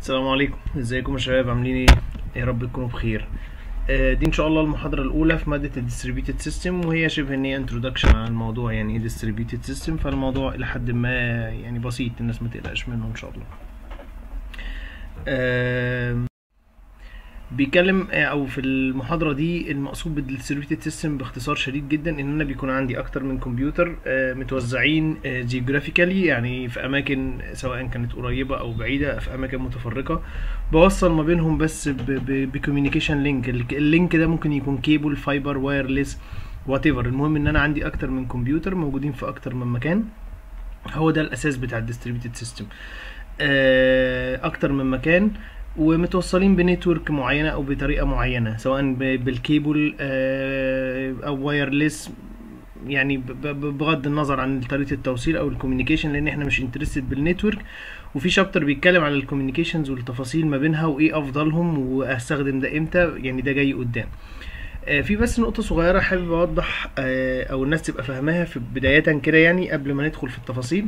السلام عليكم ازيكم يا شباب عاملين ايه يا رب تكونوا بخير آه، دي ان شاء الله المحاضره الاولى في ماده الديستريبيوتد سيستم وهي شبه ان هي انترودكشن عن الموضوع يعني ايه ديستريبيوتد سيستم فالموضوع الى حد ما يعني بسيط الناس ما تقلقش منه ان شاء الله آم، بيتكلم آه، او في المحاضره دي المقصود بالديستريبيوتد سيستم باختصار شديد جدا ان انا بيكون عندي اكتر من كمبيوتر آه، متوزعين جيوغرافيكالي يعني في اماكن سواء كانت قريبه او بعيده في اماكن متفرقه بوصل ما بينهم بس بكوميونيكيشن لينك اللينك ده ممكن يكون كيبل فايبر وايرلس وات ايفر المهم ان انا عندي اكتر من كمبيوتر موجودين في اكتر من مكان هو ده الاساس بتاع الديستريبيوتد سيستم اكتر من مكان ومتوصلين بنتورك معينه او بطريقه معينه سواء ب- بالكيبل آه، او وايرلس يعني ب- ب- بغض النظر عن طريقه التوصيل او الكوميونيكيشن لان احنا مش انترستد بالنتورك وفي شابتر بيتكلم عن الكوميونيكيشنز والتفاصيل ما بينها وايه افضلهم واستخدم ده امتى يعني ده جاي قدام آه، في بس نقطة صغيرة حابب أوضح آه، أو الناس تبقى فاهماها في بداية كده يعني قبل ما ندخل في التفاصيل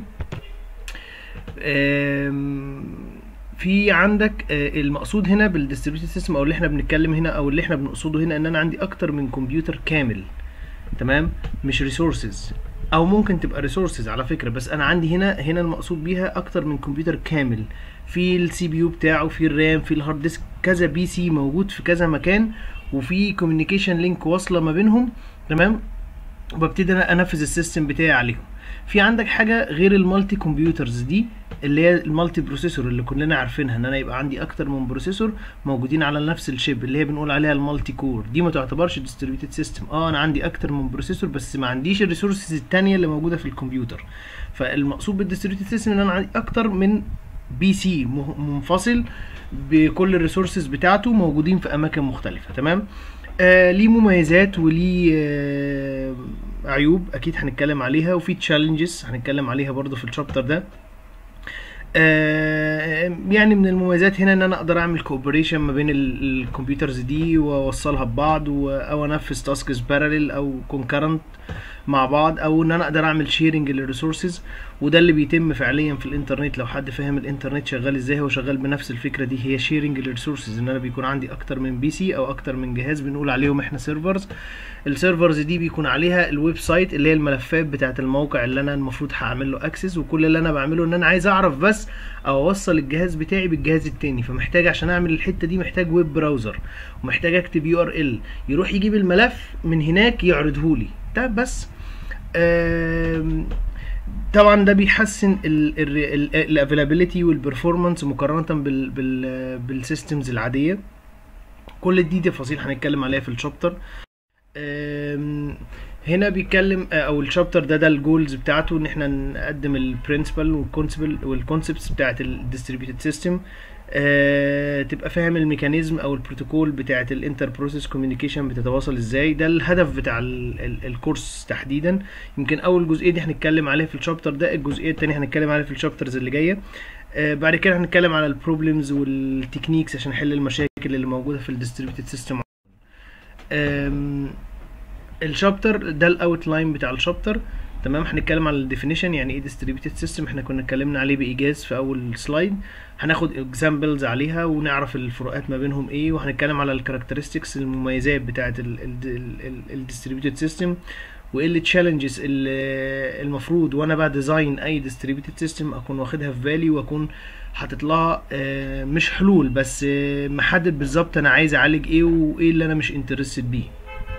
آم، في عندك آه، المقصود هنا بالديستريبيوتد سيستم او اللي احنا بنتكلم هنا او اللي احنا بنقصده هنا ان انا عندي اكتر من كمبيوتر كامل تمام مش ريسورسز او ممكن تبقى ريسورسز على فكره بس انا عندي هنا هنا المقصود بيها اكتر من كمبيوتر كامل في السي بي يو بتاعه في الرام في الهارد ديسك كذا بي سي موجود في كذا مكان وفي كوميونيكيشن لينك واصله ما بينهم تمام وببتدي انا انفذ السيستم بتاعي عليهم في عندك حاجه غير المالتي كمبيوترز دي اللي هي المالتي بروسيسور اللي كلنا عارفينها ان انا يبقى عندي اكتر من بروسيسور موجودين على نفس الشيب اللي هي بنقول عليها المالتي كور دي ما تعتبرش ديستريبيوتد سيستم اه انا عندي اكتر من بروسيسور بس ما عنديش الريسورسز التانية اللي موجوده في الكمبيوتر فالمقصود بالديستريبيوتد سيستم ان انا عندي اكتر من بي سي منفصل بكل الريسورسز بتاعته موجودين في اماكن مختلفه تمام آه ليه مميزات وليه آه عيوب اكيد هنتكلم عليها وفي تشالنجز هنتكلم عليها برضو في الشابتر ده آه، يعني من المميزات هنا ان انا اقدر اعمل كوبريشن ما بين ال- الكمبيوترز دي واوصلها ببعض و- او انفذ تاسكس باراليل او كونكرنت مع بعض او ان انا اقدر اعمل شيرنج للريسورسز وده اللي بيتم فعليا في الانترنت لو حد فاهم الانترنت شغال ازاي هو شغال بنفس الفكره دي هي شيرنج للريسورسز ان انا بيكون عندي اكتر من بي سي او اكتر من جهاز بنقول عليهم احنا سيرفرز السيرفرز دي بيكون عليها الويب سايت اللي هي الملفات بتاعت الموقع اللي انا المفروض هعمل له اكسس وكل اللي انا بعمله ان انا عايز اعرف بس او اوصل الجهاز بتاعي بالجهاز التاني فمحتاج عشان اعمل الحته دي محتاج ويب براوزر ومحتاج اكتب يو ار ال يروح يجيب الملف من هناك يعرضه لي ده بس آم، طبعا ده بيحسن الافيلابيلتي والبرفورمانس مقارنه بال بال بالسيستمز العاديه كل دي تفاصيل هنتكلم عليها في الشابتر أم، هنا بيتكلم آه، او الشابتر ده ده الجولز بتاعته ان احنا نقدم البرنسبل والكونسبل والكونسبتس بتاعت الديستريبيوتد سيستم تبقى فاهم الميكانيزم او البروتوكول بتاعت الانتر بروسيس كوميونيكيشن بتتواصل ازاي ده الهدف بتاع ال- ال- الكورس تحديدا يمكن اول جزئيه دي هنتكلم عليها في الشابتر ده الجزئيه التانية هنتكلم عليها في الشابترز اللي جايه آه، بعد كده هنتكلم على البروبلمز والتكنيكس عشان نحل المشاكل اللي موجوده في الديستريبيوتد سيستم أم، الشابتر ده الاوتلاين بتاع الشابتر تمام هنتكلم على الديفينيشن يعني ايه ديستريبيوتد سيستم احنا كنا اتكلمنا عليه بايجاز في اول سلايد هناخد اكزامبلز عليها ونعرف الفروقات ما بينهم ايه وهنتكلم على الكاركترستكس المميزات بتاعه الديستريبيوتد سيستم وايه التشالنجز المفروض وانا بديزاين اي ديستريبيوتد سيستم اكون واخدها في بالي واكون حاطط لها آه، مش حلول بس آه، محدد بالظبط انا عايز اعالج ايه وايه اللي انا مش انترستد بيه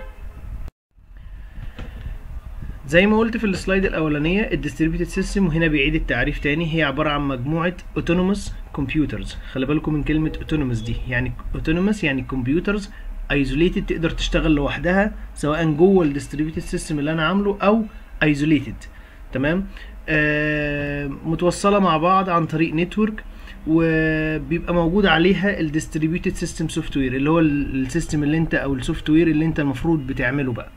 زي ما قلت في السلايد الاولانيه الديستريبيوتد سيستم وهنا بيعيد التعريف تاني هي عباره عن مجموعه اوتونوموس كمبيوترز خلي بالكم من كلمه اوتونوموس دي يعني اوتونوموس يعني كمبيوترز ايزوليتد تقدر تشتغل لوحدها سواء جوه الديستريبيوتد سيستم اللي انا عامله او ايزوليتد تمام آه متوصله مع بعض عن طريق نتورك وبيبقى موجود عليها الديستريبيوتد سيستم سوفت وير اللي هو ال- السيستم اللي انت او السوفت وير اللي انت المفروض بتعمله بقى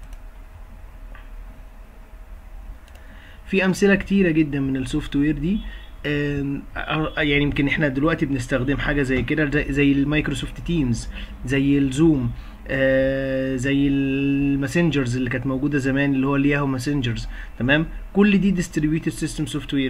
في امثله كتيره جدا من السوفت وير دي آم، آه، يعني يمكن احنا دلوقتي بنستخدم حاجه زي كده زي- زي المايكروسوفت تيمز زي الزوم آه، زي الماسنجرز اللي كانت موجوده زمان اللي هو الياهو ماسنجرز تمام كل دي ديستريبيوتد سيستم سوفت ويرز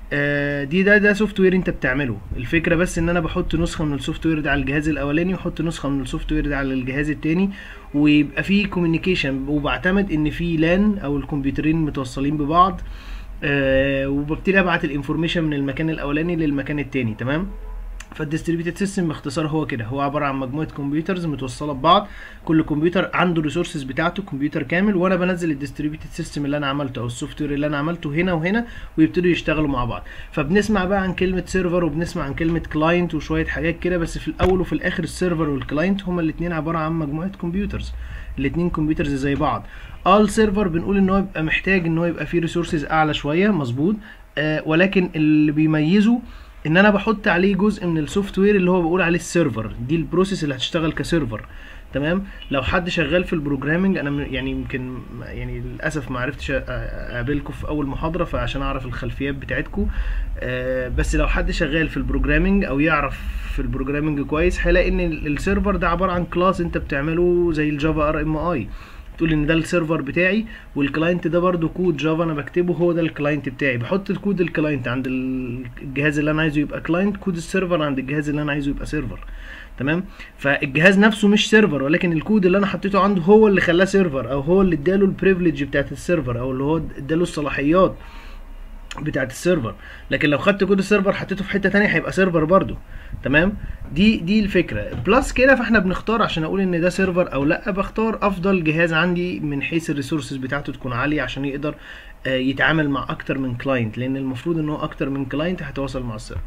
آه، دي ده ده سوفت وير انت بتعمله الفكره بس ان انا بحط نسخه من السوفت وير ده على الجهاز الاولاني واحط نسخه من السوفت وير ده على الجهاز التاني ويبقى في كوميونيكيشن وبعتمد ان في لان او الكمبيوترين متوصلين ببعض آه، وببتدي ابعت الانفورميشن من المكان الاولاني للمكان التاني تمام فالديستريبيوتد سيستم باختصار هو كده هو عباره عن مجموعه كمبيوترز متوصله ببعض كل كمبيوتر عنده الريسورسز بتاعته كمبيوتر كامل وانا بنزل الديستريبيوتد سيستم اللي انا عملته او السوفت وير اللي انا عملته هنا وهنا ويبتدوا يشتغلوا مع بعض فبنسمع بقى عن كلمه سيرفر وبنسمع عن كلمه كلاينت وشويه حاجات كده بس في الاول وفي الاخر السيرفر والكلاينت هما الاثنين عباره عن مجموعه كمبيوترز الاثنين كمبيوترز زي بعض اه السيرفر بنقول ان هو يبقى محتاج ان هو يبقى فيه ريسورسز اعلى شويه مظبوط آه ولكن اللي بيميزه ان انا بحط عليه جزء من السوفت وير اللي هو بقول عليه السيرفر دي البروسيس اللي هتشتغل كسيرفر تمام لو حد شغال في البروجرامنج انا م- يعني يمكن يعني للاسف ما عرفتش أ- اقابلكم في اول محاضره فعشان اعرف الخلفيات بتاعتكم آه، بس لو حد شغال في البروجرامنج او يعرف في البروجرامنج كويس هيلاقي ان ال- السيرفر ده عباره عن كلاس انت بتعمله زي الجافا ار ام اي تقول ان ده السيرفر بتاعي والكلاينت ده برضو كود جافا انا بكتبه هو ده الكلاينت بتاعي بحط الكود الكلاينت عند ال- الجهاز اللي انا عايزه يبقى كلاينت كود السيرفر عند الجهاز اللي انا عايزه يبقى سيرفر تمام فالجهاز نفسه مش سيرفر ولكن الكود اللي انا حطيته عنده هو اللي خلاه سيرفر او هو اللي اداله البريفليج بتاعت السيرفر او اللي هو اداله الصلاحيات بتاعت السيرفر لكن لو خدت كود السيرفر حطيته في حته تانية هيبقى سيرفر برضو تمام دي دي الفكره بلس كده فاحنا بنختار عشان اقول ان ده سيرفر او لا بختار افضل جهاز عندي من حيث الريسورسز بتاعته تكون عاليه عشان يقدر آه، يتعامل مع اكتر من كلاينت لان المفروض ان هو اكتر من كلاينت هيتواصل مع السيرفر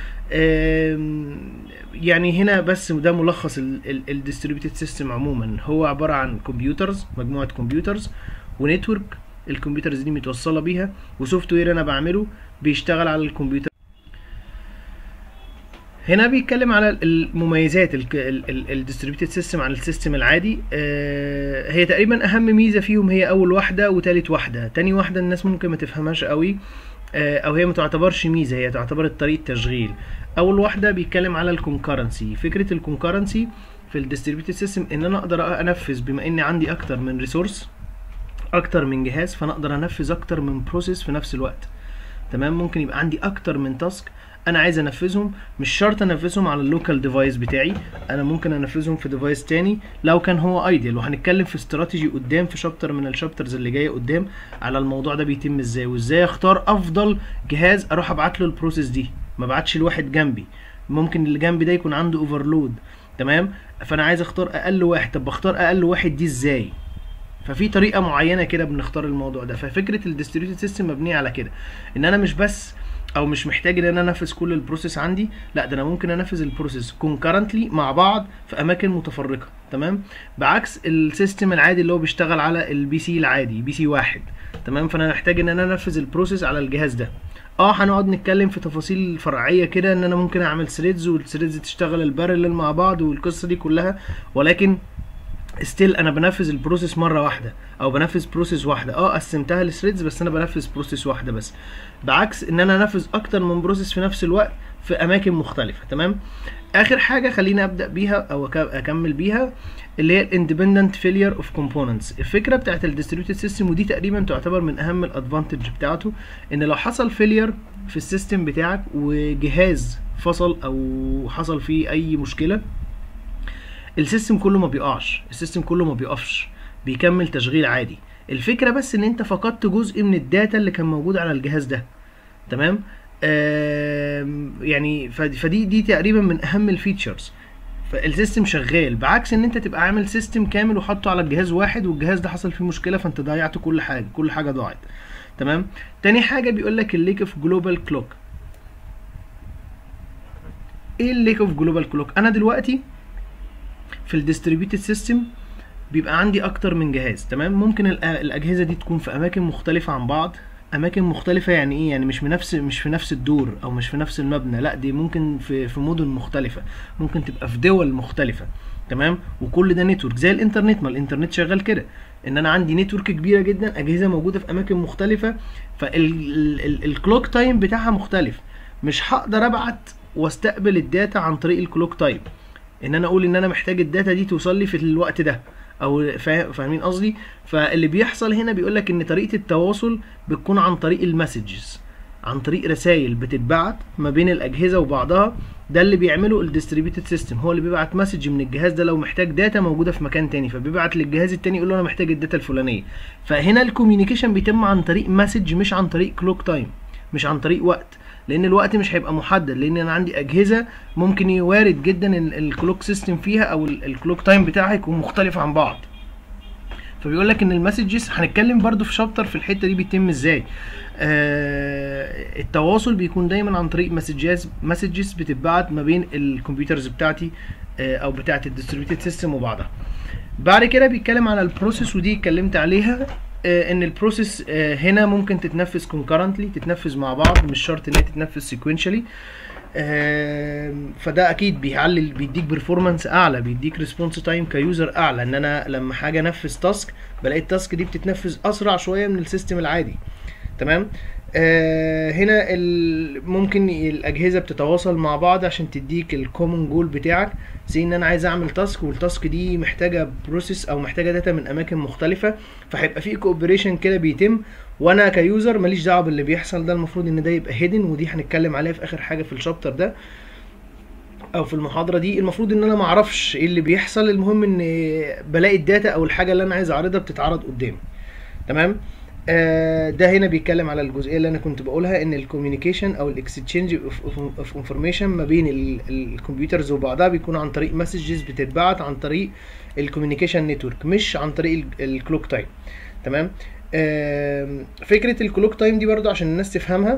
آم، يعني هنا بس ده ملخص الديستريبيوتد سيستم عموما هو عباره عن كمبيوترز مجموعه كمبيوترز ونتورك الكمبيوترز دي متوصله بيها وسوفت وير انا بعمله بيشتغل على الكمبيوتر هنا بيتكلم على المميزات الديستريبيوتد سيستم عن السيستم العادي آه، هي تقريبا اهم ميزه فيهم هي اول واحده وتالت واحده تاني واحده الناس ممكن ما تفهمهاش قوي آه، او هي ما تعتبرش ميزه هي تعتبر طريقه تشغيل اول واحده بيتكلم على الكونكرنسي فكره الكونكرنسي في الديستريبيوتد سيستم ان انا اقدر انفذ بما اني عندي اكتر من ريسورس اكتر من جهاز فانا اقدر انفذ اكتر من بروسيس في نفس الوقت تمام ممكن يبقى عندي اكتر من تاسك انا عايز انفذهم مش شرط انفذهم على اللوكال ديفايس بتاعي انا ممكن انفذهم في ديفايس تاني لو كان هو ايديال وهنتكلم في استراتيجي قدام في شابتر من الشابترز اللي جايه قدام على الموضوع ده بيتم ازاي وازاي اختار افضل جهاز اروح ابعت له البروسيس دي ما ابعتش الواحد جنبي ممكن اللي جنبي ده يكون عنده اوفرلود تمام فانا عايز اختار اقل واحد طب بختار اقل واحد دي ازاي ففي طريقه معينه كده بنختار الموضوع ده ففكره الديستريبيوتد سيستم مبنيه على كده ان انا مش بس او مش محتاج ان انا انفذ كل البروسيس عندي لا ده انا ممكن انفذ البروسيس كونكرنتلي مع بعض في اماكن متفرقه تمام بعكس السيستم العادي اللي هو بيشتغل على البي سي العادي بي سي واحد تمام فانا محتاج ان انا انفذ البروسيس على الجهاز ده اه هنقعد نتكلم في تفاصيل فرعيه كده ان انا ممكن اعمل ثريدز والثريدز تشتغل البارلل مع بعض والقصه دي كلها ولكن ستيل انا بنفذ البروسيس مره واحده او بنفذ بروسيس واحده اه قسمتها لثريدز بس انا بنفذ بروسيس واحده بس بعكس ان انا انفذ اكتر من بروسيس في نفس الوقت في اماكن مختلفه تمام اخر حاجه خليني ابدا بيها او أك- اكمل بيها اللي هي الاندبندنت فيلير اوف كومبوننتس الفكره بتاعت الديستريبيوتد سيستم ودي تقريبا تعتبر من اهم الادفانتج بتاعته ان لو حصل فيلير في السيستم بتاعك وجهاز فصل او حصل فيه اي مشكله السيستم كله ما بيقعش السيستم كله ما بيقفش بيكمل تشغيل عادي الفكره بس ان انت فقدت جزء من الداتا اللي كان موجود على الجهاز ده تمام آم، يعني فدي فدي دي تقريبا من اهم الفيتشرز فالسيستم شغال بعكس ان انت تبقى عامل سيستم كامل وحاطه على الجهاز واحد والجهاز ده حصل فيه مشكله فانت ضيعت كل حاجه كل حاجه ضاعت تمام تاني حاجه بيقول لك الليك اوف جلوبال كلوك ايه الليك اوف جلوبال كلوك انا دلوقتي في الديستريبيوتد سيستم بيبقى عندي اكتر من جهاز تمام ممكن الأ- الاجهزه دي تكون في اماكن مختلفه عن بعض اماكن مختلفه يعني ايه يعني مش في نفس مش في نفس الدور او مش في نفس المبنى لا دي ممكن في في مدن مختلفه ممكن تبقى في دول مختلفه تمام وكل ده نتورك زي الانترنت ما الانترنت شغال كده ان انا عندي نتورك كبيره جدا اجهزه موجوده في اماكن مختلفه فالكلوك تايم بتاعها مختلف مش هقدر ابعت واستقبل الداتا عن طريق الكلوك تايم ان انا اقول ان انا محتاج الداتا دي توصل لي في الوقت ده او فا- فاهمين قصدي فاللي بيحصل هنا بيقول لك ان طريقه التواصل بتكون عن طريق المسجز عن طريق رسائل بتتبعت ما بين الاجهزه وبعضها ده اللي بيعمله الديستريبيوتد سيستم هو اللي بيبعت مسج من الجهاز ده لو محتاج داتا موجوده في مكان تاني فبيبعت للجهاز التاني يقول له انا محتاج الداتا الفلانيه فهنا الكوميونيكيشن بيتم عن طريق مسج مش عن طريق كلوك تايم مش عن طريق وقت لان الوقت مش هيبقى محدد لان انا عندي اجهزه ممكن يوارد جدا الكلوك سيستم فيها او الكلوك تايم بتاعها يكون مختلف عن بعض فبيقول لك ان المسجز هنتكلم برضو في شابتر في الحته دي بيتم ازاي آه التواصل بيكون دايما عن طريق مسجز مسجز بتتبعت ما بين الكمبيوترز بتاعتي آه او بتاعت الديستريبيوتد سيستم وبعضها بعد كده بيتكلم على البروسيس ودي اتكلمت عليها آه ان البروسيس آه هنا ممكن تتنفذ كونكرنتلي تتنفذ مع بعض مش شرط ان هي تتنفذ سيكونشالي فده اكيد بيعلي بيديك برفورمانس اعلى بيديك ريسبونس تايم كيوزر اعلى ان انا لما حاجه انفذ تاسك بلاقي التاسك دي بتتنفذ اسرع شويه من السيستم العادي تمام آه هنا ممكن الاجهزه بتتواصل مع بعض عشان تديك الكومن جول بتاعك زي ان انا عايز اعمل تاسك والتاسك دي محتاجه بروسيس او محتاجه داتا من اماكن مختلفه فهيبقى في كوبريشن كده بيتم وانا كيوزر ماليش دعوه باللي بيحصل ده المفروض ان ده يبقى هيدن ودي هنتكلم عليها في اخر حاجه في الشابتر ده او في المحاضره دي المفروض ان انا ما اعرفش ايه اللي بيحصل المهم ان بلاقي الداتا او الحاجه اللي انا عايز اعرضها بتتعرض قدامي تمام آه ده هنا بيتكلم على الجزئيه اللي انا كنت بقولها ان الكوميونيكيشن او الاكستشينج اوف انفورميشن ما بين الكمبيوترز وبعضها بيكون عن طريق مسجز بتتبعت عن طريق الكوميونيكيشن نتورك مش عن طريق الكلوك تايم تمام آه فكره الكلوك تايم دي برضو عشان الناس تفهمها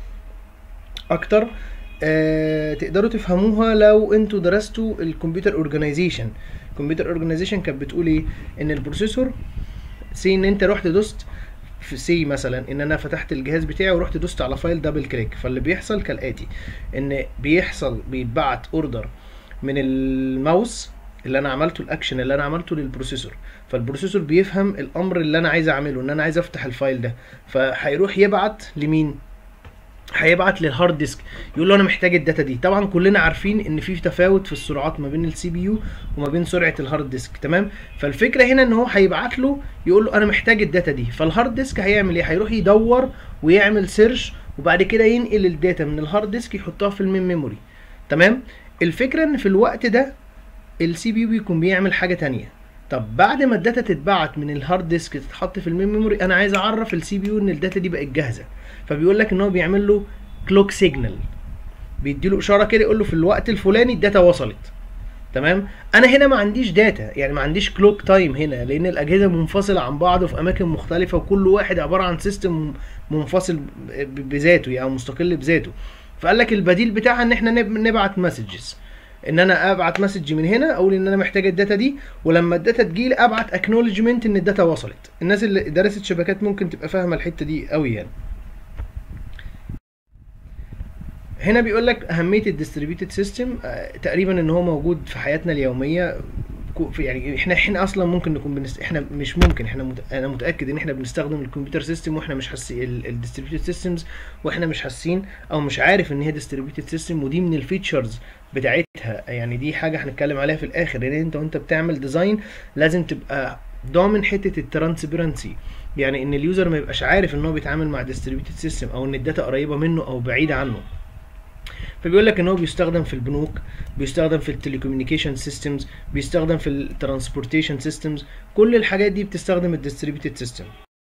اكتر آه تقدروا تفهموها لو انتوا درستوا الكمبيوتر اورجانيزيشن الكمبيوتر اورجانيزيشن كانت بتقول ايه ان البروسيسور سي ان انت رحت دوست في سي مثلا ان انا فتحت الجهاز بتاعي ورحت دوست على فايل دبل كليك فاللي بيحصل كالاتي ان بيحصل بيتبعت اوردر من الماوس اللي انا عملته الاكشن اللي انا عملته للبروسيسور فالبروسيسور بيفهم الامر اللي انا عايز اعمله ان انا عايز افتح الفايل ده فهيروح يبعت لمين هيبعت للهارد ديسك يقول له انا محتاج الداتا دي طبعا كلنا عارفين ان في تفاوت في السرعات ما بين السي بي يو وما بين سرعه الهارد ديسك تمام فالفكره هنا ان هو هيبعت له يقول له انا محتاج الداتا دي فالهارد ديسك هيعمل ايه هيروح يدور ويعمل سيرش وبعد كده ينقل الداتا من الهارد ديسك يحطها في المين ميموري تمام الفكره ان في الوقت ده السي بي يو بيكون بيعمل حاجه تانية طب بعد ما الداتا تتبعت من الهارد ديسك تتحط في المين ميموري انا عايز اعرف السي بي يو ان الداتا دي بقت جاهزه فبيقول لك ان هو بيعمل له كلوك سيجنال بيدي له اشاره كده يقول له في الوقت الفلاني الداتا وصلت تمام انا هنا ما عنديش داتا يعني ما عنديش كلوك تايم هنا لان الاجهزه منفصله عن بعض في اماكن مختلفه وكل واحد عباره عن سيستم منفصل بذاته يعني مستقل بذاته فقال لك البديل بتاعها ان احنا نبعت مسجز ان انا ابعت مسج من هنا اقول ان انا محتاج الداتا دي ولما الداتا تجيلي ابعت اكنولجمنت ان الداتا وصلت الناس اللي درست شبكات ممكن تبقى فاهمه الحته دي قوي يعني هنا بيقول لك اهميه الديستريبيوتد سيستم تقريبا ان هو موجود في حياتنا اليوميه يعني احنا احنا اصلا ممكن نكون بنست... احنا مش ممكن احنا مت... انا متاكد ان احنا بنستخدم الكمبيوتر سيستم واحنا مش حاسين الديستريبيوتد سيستمز واحنا مش حاسين او مش عارف ان هي ديستريبيوتد سيستم ودي من الفيتشرز بتاعتها يعني دي حاجه هنتكلم عليها في الاخر لان انت وانت بتعمل ديزاين لازم تبقى ضامن حته الترانسبيرنسي يعني ان اليوزر ما يبقاش عارف ان هو بيتعامل مع ديستريبيوتد سيستم او ان الداتا قريبه منه او بعيده عنه فبيقول لك ان هو بيستخدم في البنوك بيستخدم في التليكوميونيكيشن سيستمز بيستخدم في الترانسبورتيشن سيستمز كل الحاجات دي بتستخدم الديستريبيوتد سيستم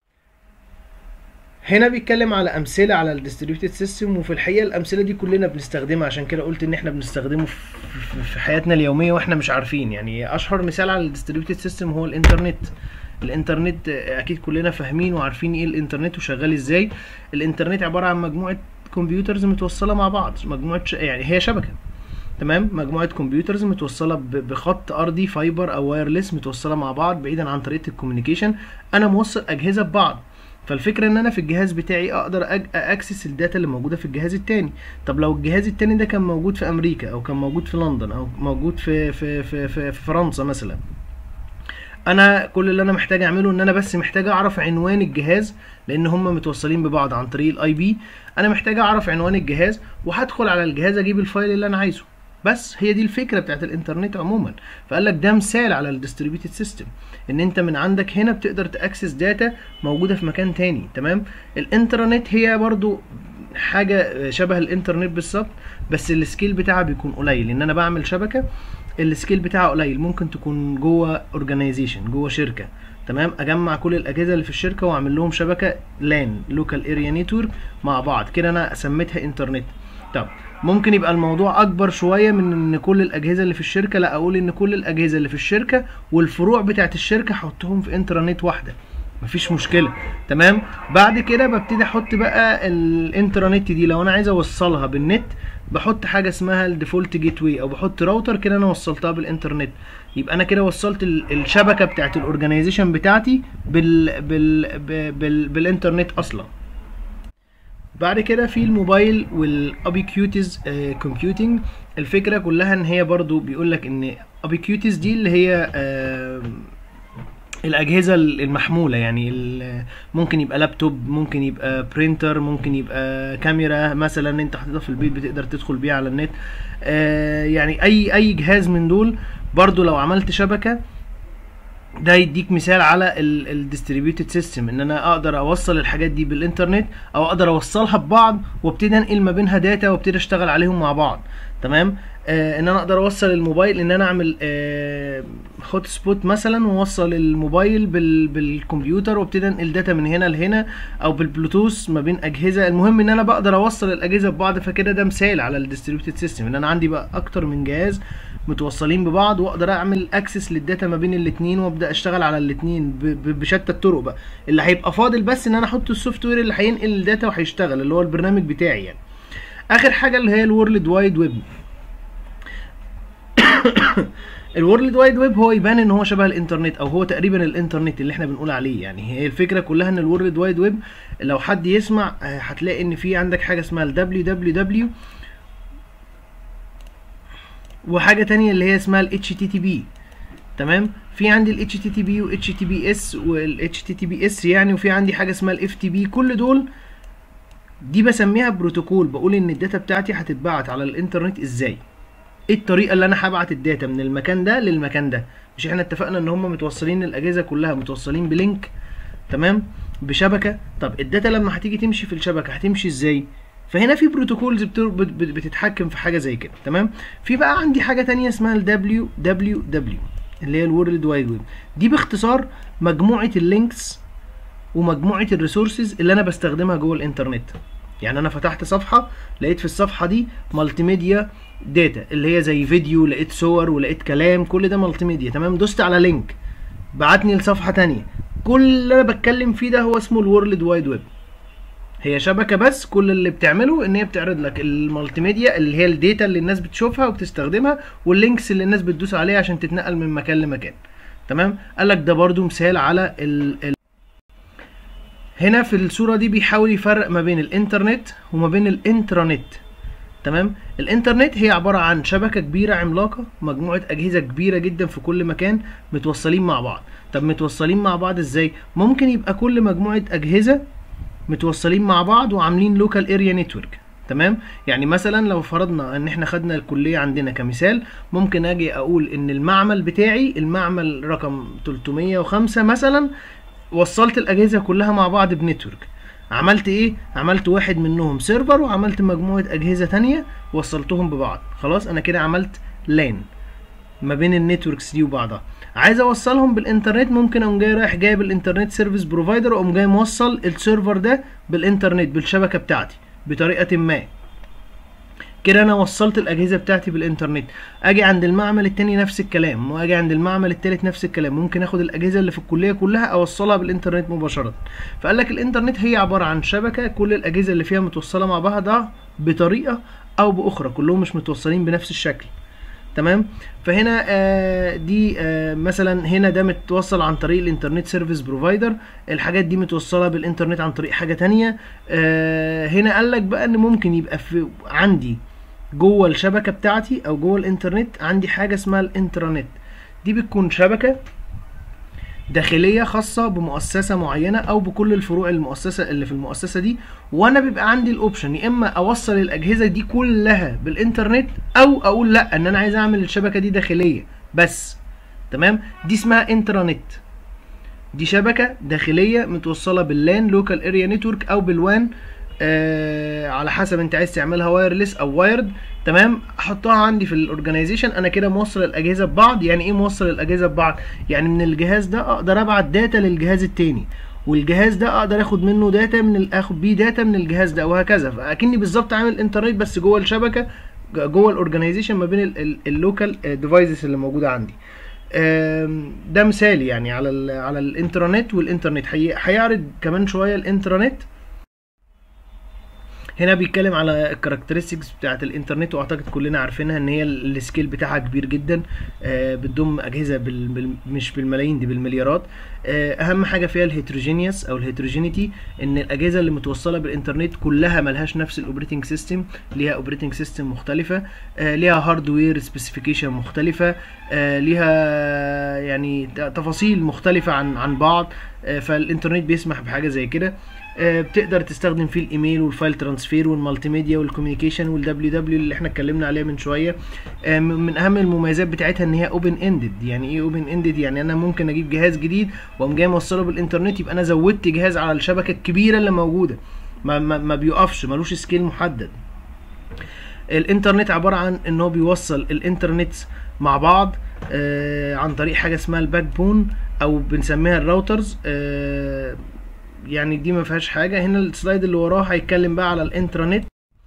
هنا بيتكلم على امثله على الديستريبيوتد سيستم وفي الحقيقه الامثله دي كلنا بنستخدمها عشان كده قلت ان احنا بنستخدمه في حياتنا اليوميه واحنا مش عارفين يعني اشهر مثال على الديستريبيوتد سيستم هو الانترنت الانترنت اكيد كلنا فاهمين وعارفين ايه الانترنت وشغال ازاي الانترنت عباره عن مجموعه كمبيوترز متوصله مع بعض مجموعه ش... يعني هي شبكه تمام مجموعه كمبيوترز متوصله بخط ارضي فايبر او وايرلس متوصله مع بعض بعيدا عن طريقه الكوميونيكيشن انا موصل اجهزه ببعض فالفكره ان انا في الجهاز بتاعي اقدر أج... اكسس الداتا اللي موجوده في الجهاز التاني طب لو الجهاز التاني ده كان موجود في امريكا او كان موجود في لندن او موجود في في في, في, في فرنسا مثلا انا كل اللي انا محتاج اعمله ان انا بس محتاج اعرف عنوان الجهاز لان هم متوصلين ببعض عن طريق الاي بي انا محتاج اعرف عنوان الجهاز وهدخل على الجهاز اجيب الفايل اللي انا عايزه بس هي دي الفكره بتاعت الانترنت عموما فقال لك ده مثال على الديستريبيوتد سيستم ان انت من عندك هنا بتقدر تاكسس داتا موجوده في مكان تاني تمام الانترنت هي برضو حاجه شبه الانترنت بالظبط بس السكيل بتاعها بيكون قليل ان انا بعمل شبكه السكيل بتاعها قليل ممكن تكون جوه اورجانيزيشن جوه شركه تمام اجمع كل الاجهزه اللي في الشركه واعمل لهم شبكه لان لوكال اريا نتورك مع بعض كده انا سميتها انترنت طب ممكن يبقى الموضوع اكبر شويه من ان كل الاجهزه اللي في الشركه لا اقول ان كل الاجهزه اللي في الشركه والفروع بتاعت الشركه احطهم في انترنت واحده مفيش مشكله تمام بعد كده ببتدي احط بقى الانترنت دي لو انا عايز اوصلها بالنت بحط حاجه اسمها الديفولت جيت واي او بحط راوتر كده انا وصلتها بالانترنت يبقى انا كده وصلت ال- الشبكه بتاعت الاورجانيزيشن بتاعتي بال بال بال بال بالانترنت اصلا بعد كده في الموبايل والابيكيوتيز كومبيوتنج الفكره كلها ان هي برضو بيقول لك ان ابيكيوتيز دي اللي هي آه، الاجهزه المحموله يعني ال- ممكن يبقى لابتوب ممكن يبقى برينتر ممكن يبقى كاميرا مثلا انت حاططها في البيت بتقدر تدخل بيها على النت آه، يعني اي اي جهاز من دول برضو لو عملت شبكه ده يديك مثال على الديستريبيوتد سيستم ان انا اقدر اوصل الحاجات دي بالانترنت او اقدر اوصلها ببعض وابتدي انقل ما بينها داتا وابتدي اشتغل عليهم مع بعض تمام آه ان انا اقدر اوصل الموبايل ان انا اعمل آه هوت سبوت مثلا واوصل الموبايل بال بالكمبيوتر وابتدي انقل داتا من هنا لهنا او بالبلوتوث ما بين اجهزه المهم ان انا بقدر اوصل الاجهزه ببعض فكده ده مثال على الديستريبيوتد سيستم ان انا عندي بقى اكتر من جهاز متوصلين ببعض واقدر اعمل اكسس للداتا ما بين الاثنين وابدا اشتغل على الاثنين بشتى الطرق بقى اللي هيبقى فاضل بس ان انا احط السوفت وير اللي هينقل الداتا وهيشتغل اللي هو البرنامج بتاعي يعني اخر حاجه اللي هي الورلد وايد ويب الورلد وايد ويب هو يبان ان هو شبه الانترنت او هو تقريبا الانترنت اللي احنا بنقول عليه يعني هي الفكره كلها ان الورلد وايد ويب لو حد يسمع آه، هتلاقي ان في عندك حاجه اسمها ال www وحاجه تانية اللي هي اسمها ال HTTP تمام في عندي ال HTTP و HTTPS وال HTTPS يعني وفي عندي حاجه اسمها ال FTP كل دول دي بسميها بروتوكول بقول ان الداتا بتاعتي هتتبعت على الانترنت ازاي ايه الطريقه اللي انا هبعت الداتا من المكان ده للمكان ده مش احنا اتفقنا ان هم متوصلين الاجهزه كلها متوصلين بلينك تمام بشبكه طب الداتا لما هتيجي تمشي في الشبكه هتمشي ازاي فهنا في بروتوكولز بتر- بت- بت- بتتحكم في حاجه زي كده تمام في بقى عندي حاجه تانية اسمها ال www اللي هي الورلد وايد ويب دي باختصار مجموعه اللينكس ومجموعه الريسورسز اللي انا بستخدمها جوه الانترنت يعني انا فتحت صفحه لقيت في الصفحه دي مالتي ميديا داتا اللي هي زي فيديو لقيت صور ولقيت كلام كل ده مالتي ميديا تمام دوست على لينك بعتني لصفحه تانية كل اللي انا بتكلم فيه ده هو اسمه الورلد وايد ويب هي شبكه بس كل اللي بتعمله ان هي بتعرض لك المالتي ميديا اللي هي الداتا اللي الناس بتشوفها وبتستخدمها واللينكس اللي الناس بتدوس عليها عشان تتنقل من مكان لمكان تمام قال لك ده برضو مثال على ال ال هنا في الصوره دي بيحاول يفرق ما بين الانترنت وما بين الانترانت تمام الانترنت هي عباره عن شبكه كبيره عملاقه مجموعه اجهزه كبيره جدا في كل مكان متوصلين مع بعض طب متوصلين مع بعض ازاي ممكن يبقى كل مجموعه اجهزه متوصلين مع بعض وعاملين لوكال اريا نتورك تمام يعني مثلا لو فرضنا ان احنا خدنا الكليه عندنا كمثال ممكن اجي اقول ان المعمل بتاعي المعمل رقم 305 مثلا وصلت الاجهزه كلها مع بعض بنتورك عملت ايه عملت واحد منهم سيرفر وعملت مجموعه اجهزه تانية وصلتهم ببعض خلاص انا كده عملت لان ما بين النتوركس دي وبعضها عايز اوصلهم بالانترنت ممكن اقوم جاي رايح جايب الانترنت سيرفيس بروفايدر واقوم جاي موصل السيرفر ده بالانترنت بالشبكه بتاعتي بطريقه ما كده انا وصلت الاجهزه بتاعتي بالانترنت اجي عند المعمل التاني نفس الكلام واجي عند المعمل التالت نفس الكلام ممكن اخد الاجهزه اللي في الكليه كلها اوصلها بالانترنت مباشره فقال لك الانترنت هي عباره عن شبكه كل الاجهزه اللي فيها متوصله مع بعضها بطريقه او باخرى كلهم مش متوصلين بنفس الشكل تمام فهنا آه دي آه مثلا هنا ده متوصل عن طريق الانترنت سيرفيس بروفايدر الحاجات دي متوصله بالانترنت عن طريق حاجه تانية آه هنا قال لك بقى ان ممكن يبقى في عندي جوه الشبكه بتاعتي او جوه الانترنت عندي حاجه اسمها الانترنت دي بتكون شبكه داخليه خاصه بمؤسسه معينه او بكل الفروع المؤسسه اللي في المؤسسه دي وانا بيبقى عندي الاوبشن يا اما اوصل الاجهزه دي كلها بالانترنت او اقول لا ان انا عايز اعمل الشبكه دي داخليه بس تمام دي اسمها انترنت دي شبكه داخليه متوصله باللان لوكال اريا نتورك او بالوان آه على حسب انت عايز تعملها وايرلس او وايرد تمام احطها عندي في الاورجنايزيشن انا كده موصل الاجهزه ببعض يعني ايه موصل الاجهزه ببعض يعني من الجهاز ده اقدر ابعت داتا للجهاز التاني والجهاز ده اقدر اخد منه داتا من ال- اخد بيه داتا من الجهاز ده وهكذا فاكني بالظبط عامل انترنت بس جوه الشبكه جوه الاورجنايزيشن ما بين اللوكال ديفايسز اللي موجوده عندي آم، ده مثال يعني على ال على الانترنت والانترنت هي- هيعرض كمان شويه الانترنت هنا بيتكلم على الكاركترستكس بتاعت الانترنت واعتقد كلنا عارفينها ان هي ال- السكيل بتاعها كبير جدا آه، بتضم اجهزه بال بال مش بالملايين دي بالمليارات آه، اهم حاجه فيها الهيتروجينيوس او الهيتروجينيتي ان الاجهزه اللي متوصله بالانترنت كلها ملهاش نفس الاوبريتنج سيستم ليها اوبريتنج سيستم مختلفه آه، ليها هاردوير سبيسيفيكيشن مختلفه آه، ليها يعني ت- تفاصيل مختلفه عن عن بعض آه، فالانترنت بيسمح بحاجه زي كده آه، بتقدر تستخدم فيه الايميل والفايل ترانسفير والمالتي ميديا والكوميونيكيشن والدبليو دبليو اللي احنا اتكلمنا عليها من شويه آه، م- من اهم المميزات بتاعتها ان هي اوبن اندد يعني ايه اوبن اندد يعني انا ممكن اجيب جهاز جديد واقوم جاي موصله بالانترنت يبقى انا زودت جهاز على الشبكه الكبيره اللي موجوده ما, ما, ما بيقفش ملوش سكيل محدد الانترنت عباره عن ان هو بيوصل الانترنت مع بعض آه عن طريق حاجه اسمها الباك بون او بنسميها الراوترز آه يعني دي ما فيهاش حاجه هنا السلايد اللي وراه هيتكلم بقى على الانترنت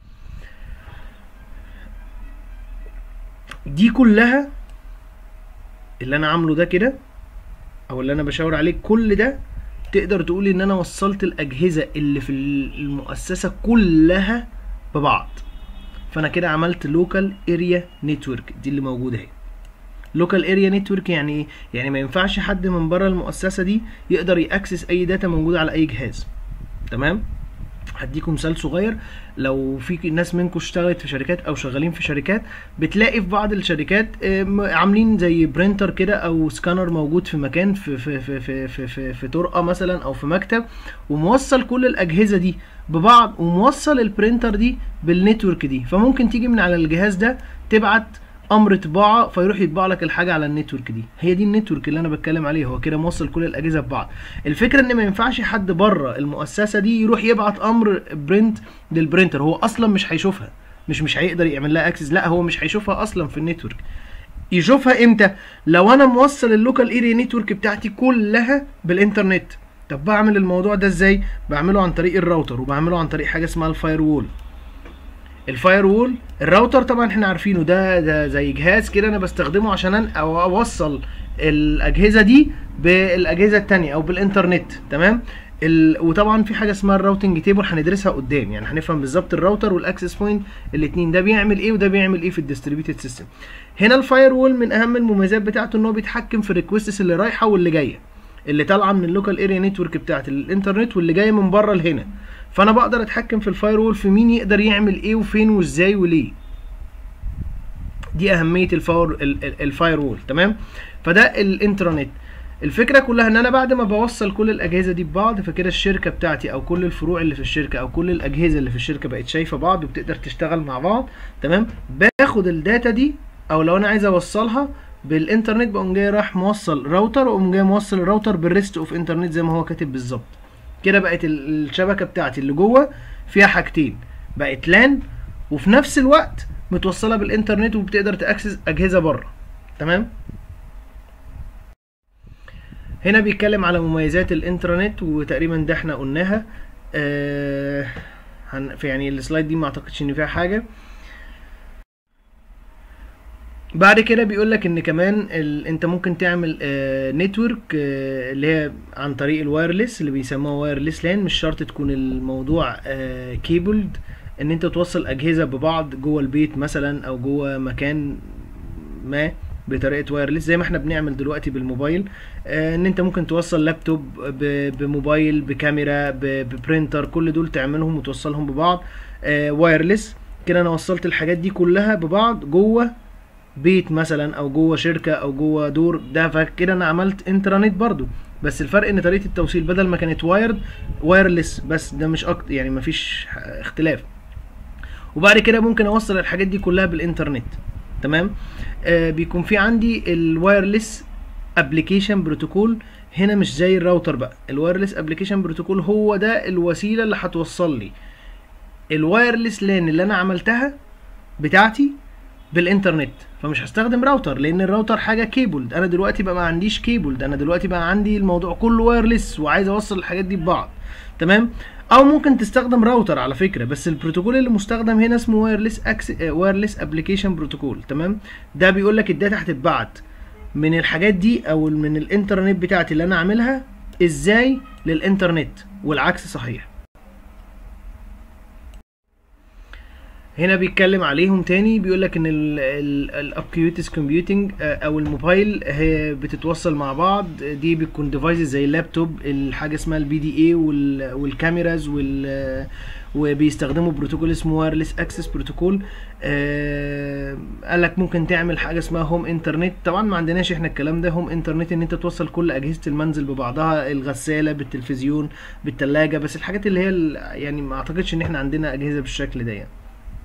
دي كلها اللي انا عامله ده كده او اللي انا بشاور عليه كل ده تقدر تقول ان انا وصلت الاجهزه اللي في المؤسسه كلها ببعض فانا كده عملت لوكال اريا نتورك دي اللي موجوده اهي لوكال اريا نتورك يعني ايه يعني ما ينفعش حد من بره المؤسسه دي يقدر ياكسس اي داتا موجوده على اي جهاز تمام هديكم مثال صغير لو في ناس منكم اشتغلت في شركات او شغالين في شركات بتلاقي في بعض الشركات آم، عاملين زي برينتر كده او سكانر موجود في مكان في في في في في, في, في طرقه مثلا او في مكتب وموصل كل الاجهزه دي ببعض وموصل البرينتر دي بالنتورك دي فممكن تيجي من على الجهاز ده تبعت امر طباعه فيروح يطبع لك الحاجه على النتورك دي هي دي النتورك اللي انا بتكلم عليه هو كده موصل كل الاجهزه ببعض الفكره ان ما ينفعش حد بره المؤسسه دي يروح يبعت امر برنت للبرينتر هو اصلا مش هيشوفها مش مش هيقدر يعمل لها اكسس لا هو مش هيشوفها اصلا في النتورك يشوفها امتى لو انا موصل اللوكال اريا نتورك بتاعتي كلها بالانترنت طب بعمل الموضوع ده ازاي بعمله عن طريق الراوتر وبعمله عن طريق حاجه اسمها الفاير وول الفاير وول الراوتر طبعا احنا عارفينه ده ده زي جهاز كده انا بستخدمه عشان أن أو اوصل الاجهزه دي بالاجهزه التانية او بالانترنت تمام ال... وطبعا في حاجه اسمها الراوتنج تيبل هندرسها قدام يعني هنفهم بالظبط الراوتر والاكسس بوينت الاثنين ده بيعمل ايه وده بيعمل ايه في الديستريبيوتد سيستم هنا الفاير وول من اهم المميزات بتاعته ان هو بيتحكم في الريكوستس اللي رايحه واللي جايه اللي طالعه من اللوكال اريا نتورك بتاعت الانترنت واللي جايه من بره لهنا فانا بقدر اتحكم في الفاير وول في مين يقدر يعمل ايه وفين وازاي وليه دي اهميه الفاير الفاير وول تمام فده الانترنت الفكره كلها ان انا بعد ما بوصل كل الاجهزه دي ببعض فكده الشركه بتاعتي او كل الفروع اللي في الشركه او كل الاجهزه اللي في الشركه بقت شايفه بعض وبتقدر تشتغل مع بعض تمام باخد الداتا دي او لو انا عايز اوصلها بالانترنت بقوم جاي راح موصل راوتر واقوم جاي موصل الراوتر بالريست اوف انترنت زي ما هو كاتب بالظبط كده بقت ال- الشبكه بتاعتي اللي جوه فيها حاجتين بقت لان وفي نفس الوقت متوصله بالانترنت وبتقدر تاكسس اجهزه بره تمام هنا بيتكلم على مميزات الانترنت وتقريبا ده احنا قلناها آه هن في يعني السلايد دي ما اعتقدش ان فيها حاجه بعد كده بيقول لك ان كمان ال... انت ممكن تعمل آه نتورك آه اللي هي عن طريق الوايرلس اللي بيسموها وايرلس لان مش شرط تكون الموضوع آه كيبلد ان انت توصل اجهزه ببعض جوه البيت مثلا او جوه مكان ما بطريقه وايرلس زي ما احنا بنعمل دلوقتي بالموبايل آه ان انت ممكن توصل لابتوب ب- بموبايل بكاميرا ب- ببرينتر كل دول تعملهم وتوصلهم ببعض آه وايرلس كده انا وصلت الحاجات دي كلها ببعض جوه بيت مثلا او جوه شركه او جوه دور ده فكده انا عملت انترنت برضو بس الفرق ان طريقه التوصيل بدل ما كانت وايرد وايرلس بس ده مش اكتر يعني مفيش اختلاف وبعد كده ممكن اوصل الحاجات دي كلها بالانترنت تمام آه بيكون في عندي الوايرلس ابلكيشن بروتوكول هنا مش زي الراوتر بقى الوايرلس ابلكيشن بروتوكول هو ده الوسيله اللي هتوصل لي الوايرلس لان اللي انا عملتها بتاعتي بالانترنت فمش هستخدم راوتر لان الراوتر حاجه كيبلد انا دلوقتي بقى ما عنديش كيبلد انا دلوقتي بقى عندي الموضوع كله وايرلس وعايز اوصل الحاجات دي ببعض تمام او ممكن تستخدم راوتر على فكره بس البروتوكول اللي مستخدم هنا اسمه وايرلس اكس وايرلس ابلكيشن بروتوكول تمام ده بيقول لك الداتا هتتبعت من الحاجات دي او من الانترنت بتاعتي اللي انا عاملها ازاي للانترنت والعكس صحيح هنا بيتكلم عليهم تاني بيقول لك ان الابكيوتس كومبيوتنج او الموبايل هي بتتوصل مع بعض دي بتكون ديفايسز زي اللابتوب الحاجه اسمها البي دي اي والكاميراز وال وبيستخدموا بروتوكول اسمه وايرلس اكسس بروتوكول قال لك ممكن تعمل حاجه اسمها هوم انترنت طبعا ما عندناش احنا الكلام ده هوم انترنت ان انت توصل كل اجهزه المنزل ببعضها الغساله بالتلفزيون بالثلاجه بس الحاجات اللي هي يعني ما اعتقدش ان احنا عندنا اجهزه بالشكل ده يعني.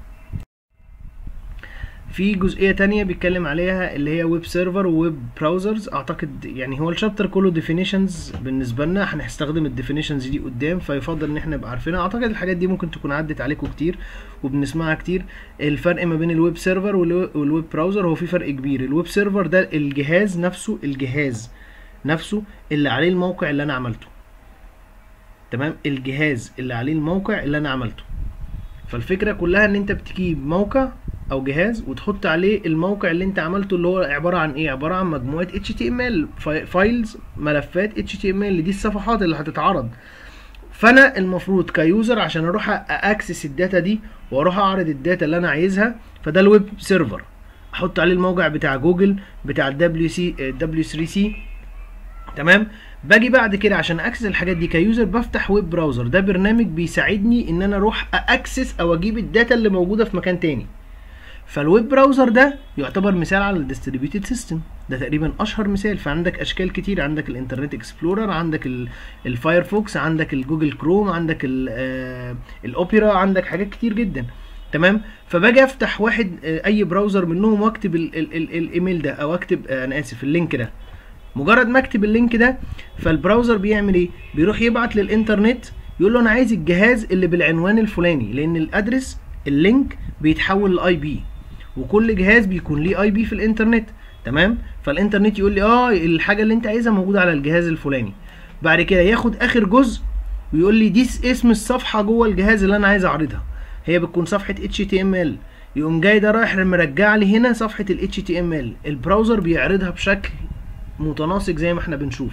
في جزئيه تانية بيتكلم عليها اللي هي ويب سيرفر وويب براوزرز اعتقد يعني هو الشابتر كله ديفينيشنز بالنسبه لنا هنستخدم الديفينيشنز دي قدام فيفضل ان احنا نبقى عارفينها اعتقد الحاجات دي ممكن تكون عدت عليكم كتير وبنسمعها كتير الفرق ما بين الويب سيرفر والويب براوزر هو في فرق كبير الويب سيرفر ده الجهاز نفسه الجهاز نفسه اللي عليه الموقع اللي انا عملته تمام الجهاز اللي عليه الموقع اللي انا عملته فالفكره كلها ان انت بتجيب موقع او جهاز وتحط عليه الموقع اللي انت عملته اللي هو عباره عن ايه عباره عن مجموعه HTML فايلز ملفات HTML دي الصفحات اللي هتتعرض فانا المفروض كيوزر عشان اروح اكسس الداتا دي واروح اعرض الداتا اللي انا عايزها فده الويب سيرفر احط عليه الموقع بتاع جوجل بتاع الدبليو سي دبليو 3 سي تمام باجي بعد كده عشان اكسس الحاجات دي كيوزر بفتح ويب براوزر ده برنامج بيساعدني ان انا اروح اكسس او اجيب الداتا اللي موجوده في مكان تاني فالويب براوزر ده يعتبر مثال على الديستريبيوتد سيستم ده تقريبا اشهر مثال فعندك اشكال كتير عندك الانترنت اكسبلورر عندك الفايرفوكس عندك الجوجل كروم عندك الاوبرا عندك حاجات كتير جدا تمام فباجي افتح واحد اي براوزر منهم واكتب الايميل ده او اكتب انا اسف اللينك ده مجرد ما اكتب اللينك ده فالبراوزر بيعمل ايه بيروح يبعت للانترنت يقول له انا عايز الجهاز اللي بالعنوان الفلاني لان الادرس اللينك بيتحول لاي بي وكل جهاز بيكون ليه اي بي في الانترنت تمام فالانترنت يقول لي اه الحاجه اللي انت عايزها موجوده على الجهاز الفلاني بعد كده ياخد اخر جزء ويقول لي دي اسم الصفحه جوه الجهاز اللي انا عايز اعرضها هي بتكون صفحه HTML يقوم جاي ده رايح مرجع لي هنا صفحه ال HTML البراوزر بيعرضها بشكل متناسق زي ما احنا بنشوف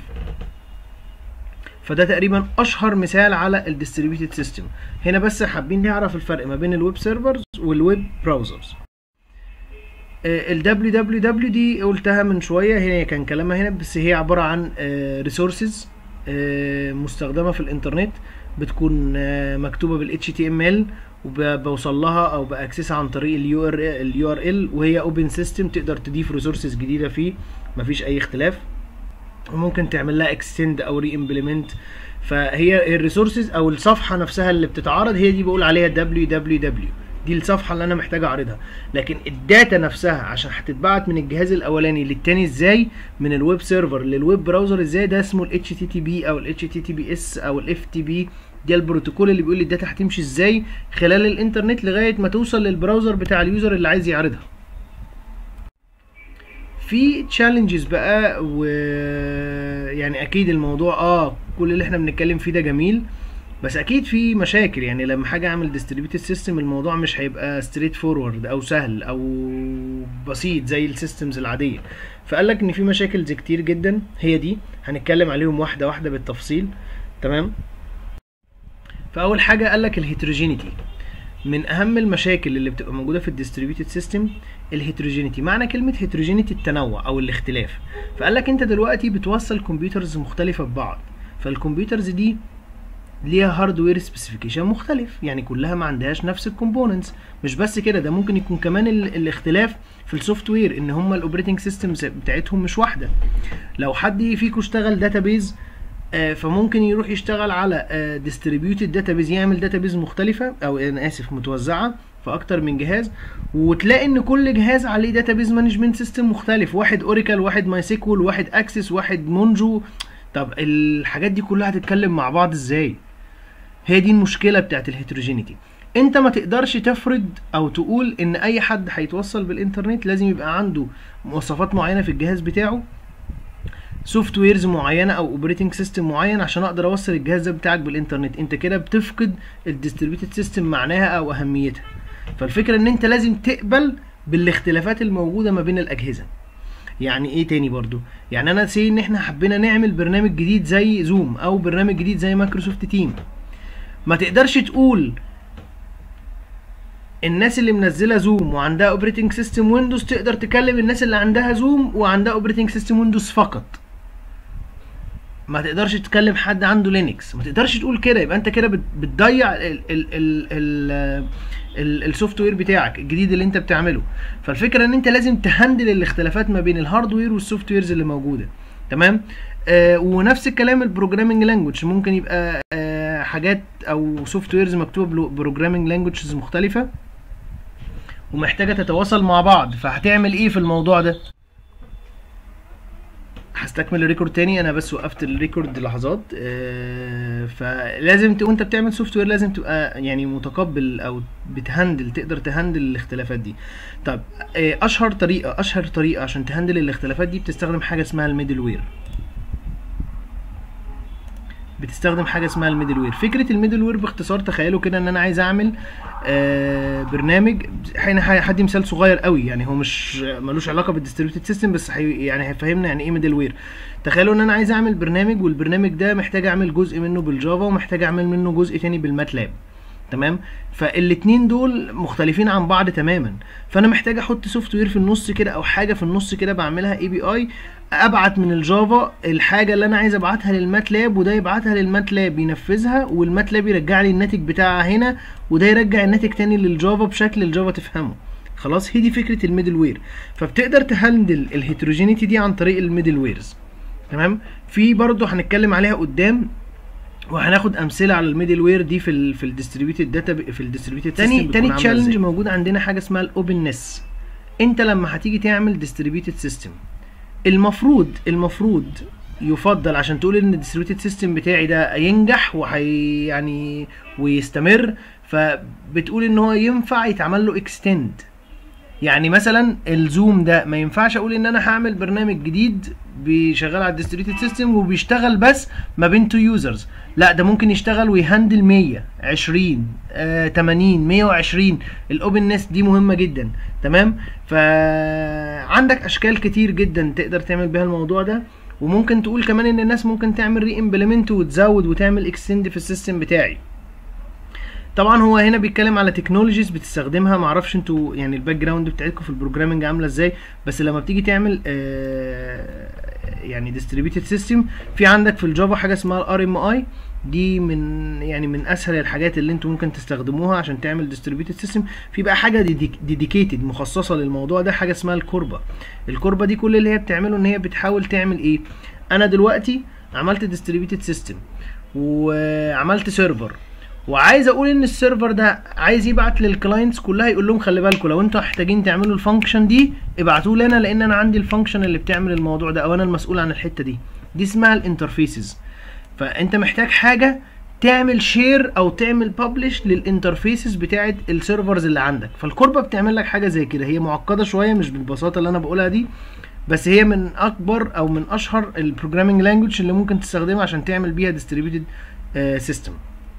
فده تقريبا اشهر مثال على الديستريبيوتد سيستم هنا بس حابين نعرف الفرق ما بين الويب سيرفرز والويب براوزرز ال www دي قلتها من شويه هي كان كلامها هنا بس هي عباره عن ريسورسز مستخدمه في الانترنت بتكون مكتوبه بال HTML وبوصل لها او باكسسها عن طريق اليو ار اليو ار ال وهي اوبن سيستم تقدر تضيف ريسورسز جديده فيه مفيش اي اختلاف وممكن تعمل لها اكستند او ري امبلمنت فهي الريسورسز او الصفحه نفسها اللي بتتعرض هي دي بقول عليها www دي الصفحه اللي انا محتاج اعرضها لكن الداتا نفسها عشان هتتبعت من الجهاز الاولاني للتاني ازاي من الويب سيرفر للويب براوزر ازاي ده اسمه ال HTTP او ال HTTPS او ال FTP ده البروتوكول اللي بيقول لي الداتا هتمشي ازاي خلال الانترنت لغايه ما توصل للبراوزر بتاع اليوزر اللي عايز يعرضها في تشالنجز بقى و يعني اكيد الموضوع اه كل اللي احنا بنتكلم فيه ده جميل بس اكيد في مشاكل يعني لما حاجه اعمل ديستريبيوتد سيستم الموضوع مش هيبقى ستريت فورورد او سهل او بسيط زي السيستمز العاديه فقال لك ان في مشاكل زي كتير جدا هي دي هنتكلم عليهم واحده واحده بالتفصيل تمام فاول حاجه قال لك الهيتروجينيتي من اهم المشاكل اللي بتبقى موجوده في الديستريبيوتد سيستم الهيتروجينيتي معنى كلمه هيتروجينيتي التنوع او الاختلاف فقال لك انت دلوقتي بتوصل كمبيوترز مختلفه ببعض فالكمبيوترز دي ليها هاردوير سبيسيفيكيشن مختلف يعني كلها ما عندهاش نفس الكومبوننتس مش بس كده ده ممكن يكون كمان ال الاختلاف في السوفت وير ان هم الاوبريتنج سيستمز بتاعتهم مش واحده لو حد فيكم اشتغل داتابيز آه فممكن يروح يشتغل على آه ديستريبيوتد داتابيز يعمل داتابيز مختلفه او انا اسف متوزعه في اكتر من جهاز وتلاقي ان كل جهاز عليه داتابيز مانجمنت سيستم مختلف واحد اوراكل واحد ماي سيكوال واحد اكسس واحد مونجو طب الحاجات دي كلها هتتكلم مع بعض ازاي هي دي المشكله بتاعت الهيتروجينيتي انت ما تقدرش تفرض او تقول ان اي حد هيتوصل بالانترنت لازم يبقى عنده مواصفات معينه في الجهاز بتاعه سوفت ويرز معينه او اوبريتنج سيستم معين عشان اقدر اوصل الجهاز ده بتاعك بالانترنت انت كده بتفقد الديستريبيوتد سيستم معناها او اهميتها فالفكره ان انت لازم تقبل بالاختلافات الموجوده ما بين الاجهزه يعني ايه تاني برضو يعني انا سي ان احنا حبينا نعمل برنامج جديد زي زوم او برنامج جديد زي مايكروسوفت تيم ما تقدرش تقول الناس اللي منزله زوم وعندها اوبريتنج سيستم ويندوز تقدر تكلم الناس اللي عندها زوم وعندها اوبريتنج سيستم ويندوز فقط ما تقدرش تكلم حد عنده لينكس ما تقدرش تقول كده يبقى انت كده بت- بتضيع ال- ال- ال- ال- ال- السوفت وير بتاعك الجديد اللي انت بتعمله فالفكره ان انت لازم تهندل الاختلافات ما بين الهاردوير والسوفت ويرز اللي موجوده تمام آه ونفس الكلام البروجرامنج لانجوج ممكن يبقى آه حاجات او سوفت ويرز مكتوبه بروجرامنج لانجوجز مختلفه ومحتاجه تتواصل مع بعض فهتعمل ايه في الموضوع ده هستكمل الريكورد تاني انا بس وقفت الريكورد لحظات آه، فلازم ت... وانت بتعمل سوفت وير لازم تبقى يعني متقبل او بتهندل تقدر تهندل الاختلافات دي طب آه، اشهر طريقه اشهر طريقه عشان تهندل الاختلافات دي بتستخدم حاجه اسمها الميدل وير بتستخدم حاجه اسمها الميدل وير فكره الميدل وير باختصار تخيلوا كده ان انا عايز اعمل آه برنامج حين هدي مثال صغير قوي يعني هو مش ملوش علاقه بالديستريبيوتد سيستم بس حي يعني هيفهمنا يعني ايه ميدل وير تخيلوا ان انا عايز اعمل برنامج والبرنامج ده محتاج اعمل جزء منه بالجافا ومحتاج اعمل منه جزء تاني بالماتلاب تمام فالاتنين دول مختلفين عن بعض تماما فانا محتاج احط سوفت وير في النص كده او حاجه في النص كده بعملها اي بي اي ابعت من الجافا الحاجه اللي انا عايز ابعتها للماتلاب وده يبعتها للماتلاب ينفذها والماتلاب يرجع لي الناتج بتاعها هنا وده يرجع الناتج تاني للجافا بشكل الجافا تفهمه خلاص هي دي فكره الميدل وير فبتقدر تهندل الهيتروجينيتي دي عن طريق الميدل ويرز تمام في برضه هنتكلم عليها قدام وهناخد امثله على الميدل وير دي في ال في الديستريبيوتد داتا في الديستريبيوتد تاني تاني تشالنج موجود عندنا حاجه اسمها الاوبنس انت لما هتيجي تعمل ديستريبيوتد سيستم المفروض المفروض يفضل عشان تقول ان الديستريبيوتد سيستم بتاعي ده ينجح وهي يعني ويستمر فبتقول ان هو ينفع يتعمل له اكستند يعني مثلا الزوم ده ما ينفعش اقول ان انا هعمل برنامج جديد بيشغل على الديستريبيوتد سيستم وبيشتغل بس ما بين تو يوزرز لا ده ممكن يشتغل ويهندل 100 20 آه 80 120 الاوبن نس دي مهمه جدا تمام فعندك اشكال كتير جدا تقدر تعمل بيها الموضوع ده وممكن تقول كمان ان الناس ممكن تعمل ري امبلمنت وتزود وتعمل اكستند في السيستم بتاعي طبعا هو هنا بيتكلم على تكنولوجيز بتستخدمها معرفش انتوا يعني الباك جراوند بتاعتكم في البروجرامنج عامله ازاي بس لما بتيجي تعمل آه يعني ديستريبيوتد سيستم في عندك في الجافا حاجه اسمها الار ام اي دي من يعني من اسهل الحاجات اللي انتوا ممكن تستخدموها عشان تعمل ديستريبيوتد سيستم في بقى حاجه ديديكيتد مخصصه للموضوع ده حاجه اسمها الكوربا الكوربا دي كل اللي هي بتعمله ان هي بتحاول تعمل ايه انا دلوقتي عملت ديستريبيوتد سيستم وعملت سيرفر وعايز اقول ان السيرفر ده عايز يبعت للكلاينتس كلها يقول لهم خلي بالكم لو انتوا محتاجين تعملوا الفانكشن دي ابعتوا لي انا لان انا عندي الفانكشن اللي بتعمل الموضوع ده او انا المسؤول عن الحته دي دي اسمها الانترفيسز فانت محتاج حاجه تعمل شير او تعمل ببلش للانترفيسز بتاعه السيرفرز اللي عندك فالكوربا بتعمل لك حاجه زي كده هي معقده شويه مش بالبساطه اللي انا بقولها دي بس هي من اكبر او من اشهر البروجرامينج لانجوج اللي ممكن تستخدمها عشان تعمل بيها ديستريبيوتد سيستم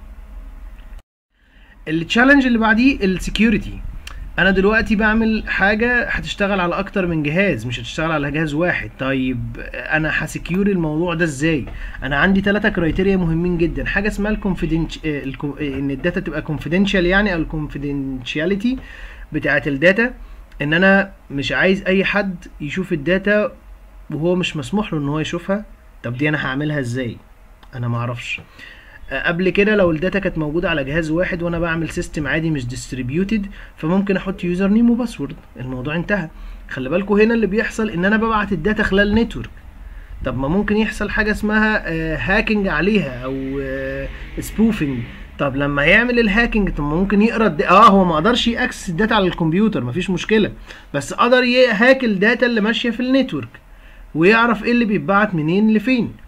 التشالنج اللي بعديه السكيورتي انا دلوقتي بعمل حاجه هتشتغل على اكتر من جهاز مش هتشتغل على جهاز واحد طيب انا هسكيور الموضوع ده ازاي انا عندي ثلاثة كرايتيريا مهمين جدا حاجه اسمها الكونفيدنش ان الداتا تبقى كونفيدنشال يعني او الكونفيدنشاليتي بتاعه الداتا ان انا مش عايز اي حد يشوف الداتا وهو مش مسموح له ان هو يشوفها طب دي انا هعملها ازاي انا معرفش قبل كده لو الداتا كانت موجوده على جهاز واحد وانا بعمل سيستم عادي مش ديستريبيوتد فممكن احط يوزر نيم وباسورد الموضوع انتهى خلي بالكم هنا اللي بيحصل ان انا ببعت الداتا خلال نتورك طب ما ممكن يحصل حاجه اسمها هاكينج عليها او سبوفنج طب لما يعمل الهاكينج طب ممكن يقرا اه هو ما قدرش ياكسس الداتا على الكمبيوتر مفيش مشكله بس قدر يهاك الداتا اللي ماشيه في النتورك ويعرف ايه اللي بيتبعت منين لفين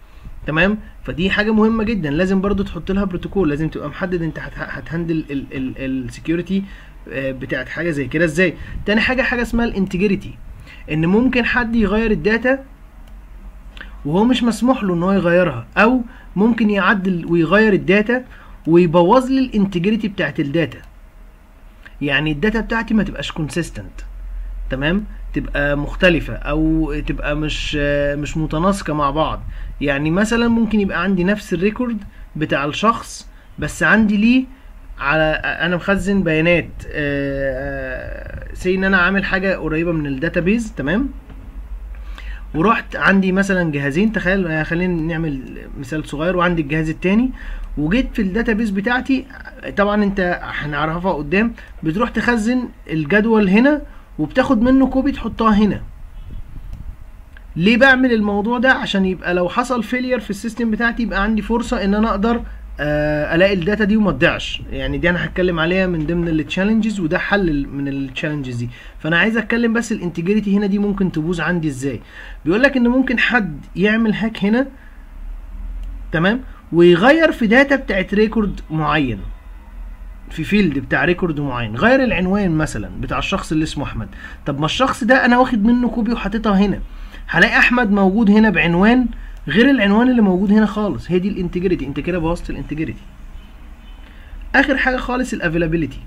تمام فدي حاجه مهمه جدا لازم برضو تحط لها بروتوكول لازم تبقى محدد انت هت- هتهندل السكيورتي بتاعت حاجه زي كده ازاي تاني حاجه حاجه اسمها الانتجريتي ان ممكن حد يغير الداتا وهو مش مسموح له ان هو يغيرها او ممكن يعدل ويغير الداتا ويبوظ لي الانتجريتي بتاعت الداتا يعني الداتا بتاعتي ما تبقاش كونسيستنت تمام تبقى مختلفة او تبقى مش مش متناسقة مع بعض يعني مثلا ممكن يبقى عندي نفس الريكورد بتاع الشخص بس عندي ليه على انا مخزن بيانات سي ان انا عامل حاجة قريبة من الداتابيز تمام ورحت عندي مثلا جهازين تخيل آه، خلينا نعمل مثال صغير وعندي الجهاز التاني وجيت في الداتابيز بتاعتي طبعا انت هنعرفها قدام بتروح تخزن الجدول هنا وبتاخد منه كوبي تحطها هنا ليه بعمل الموضوع ده عشان يبقى لو حصل فيلير في السيستم بتاعتي يبقى عندي فرصه ان انا اقدر آه، الاقي الداتا دي وما تضيعش يعني دي انا هتكلم عليها من ضمن التشالنجز وده حل من التشالنجز دي فانا عايز اتكلم بس الانتجريتي هنا دي ممكن تبوظ عندي ازاي بيقول لك ان ممكن حد يعمل هاك هنا تمام ويغير في داتا بتاعت ريكورد معين في فيلد بتاع ريكورد معين غير العنوان مثلا بتاع الشخص اللي اسمه احمد طب ما الشخص ده انا واخد منه كوبي وحاططها هنا هلاقي احمد موجود هنا بعنوان غير العنوان اللي موجود هنا خالص هي دي الانتجريتي انت كده بوظت الانتجريتي اخر حاجه خالص الافيلابيلتي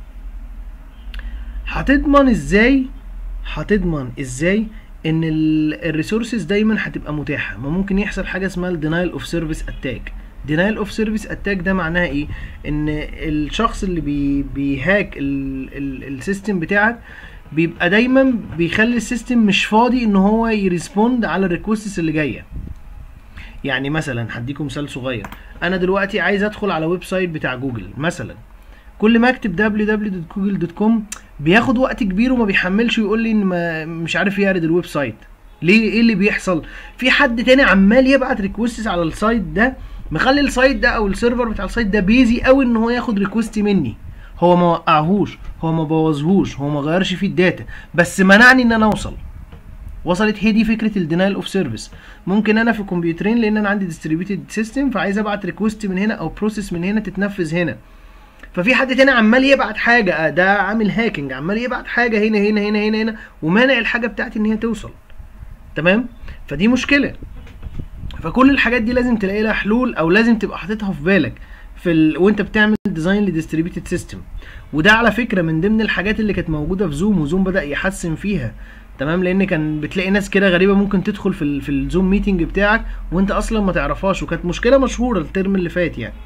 هتضمن ازاي هتضمن ازاي ان الريسورسز دايما هتبقى متاحه ما ممكن يحصل حاجه اسمها الدينايل اوف سيرفيس اتاك دينايل اوف سيرفيس اتاك ده معناها ايه ان الشخص اللي بي بيهاك السيستم بتاعك بيبقى دايما بيخلي السيستم مش فاضي ان هو يريسبوند على الريكوستس اللي جايه يعني مثلا هديكم مثال صغير انا دلوقتي عايز ادخل على ويب سايت بتاع جوجل مثلا كل ما اكتب www.google.com بياخد وقت كبير وما بيحملش ويقول لي ان ما مش عارف يعرض الويب سايت ليه ايه اللي بيحصل في حد تاني عمال يبعت ريكوستس على السايت ده مخلي السايت ده او السيرفر بتاع السايت ده بيزي قوي ان هو ياخد ريكوست مني هو ما وقعهوش هو ما بوظهوش هو ما غيرش فيه الداتا بس منعني ان انا اوصل وصلت هي دي فكره الدينايل اوف سيرفيس ممكن انا في كمبيوترين لان انا عندي ديستريبيوتد سيستم فعايز ابعت ريكوست من هنا او بروسيس من هنا تتنفذ هنا ففي حد تاني عمال يبعت حاجه آه ده عامل هاكينج عمال يبعت حاجه هنا هنا هنا هنا هنا ومانع الحاجه بتاعتي ان هي توصل تمام فدي مشكله فكل الحاجات دي لازم تلاقي لها حلول او لازم تبقى حاططها في بالك في ال... وانت بتعمل ديزاين لديستريبيوتد سيستم وده على فكره من ضمن الحاجات اللي كانت موجوده في زوم وزوم بدا يحسن فيها تمام لان كان بتلاقي ناس كده غريبه ممكن تدخل في ال... في الزوم ميتنج بتاعك وانت اصلا ما تعرفهاش وكانت مشكله مشهوره الترم اللي فات يعني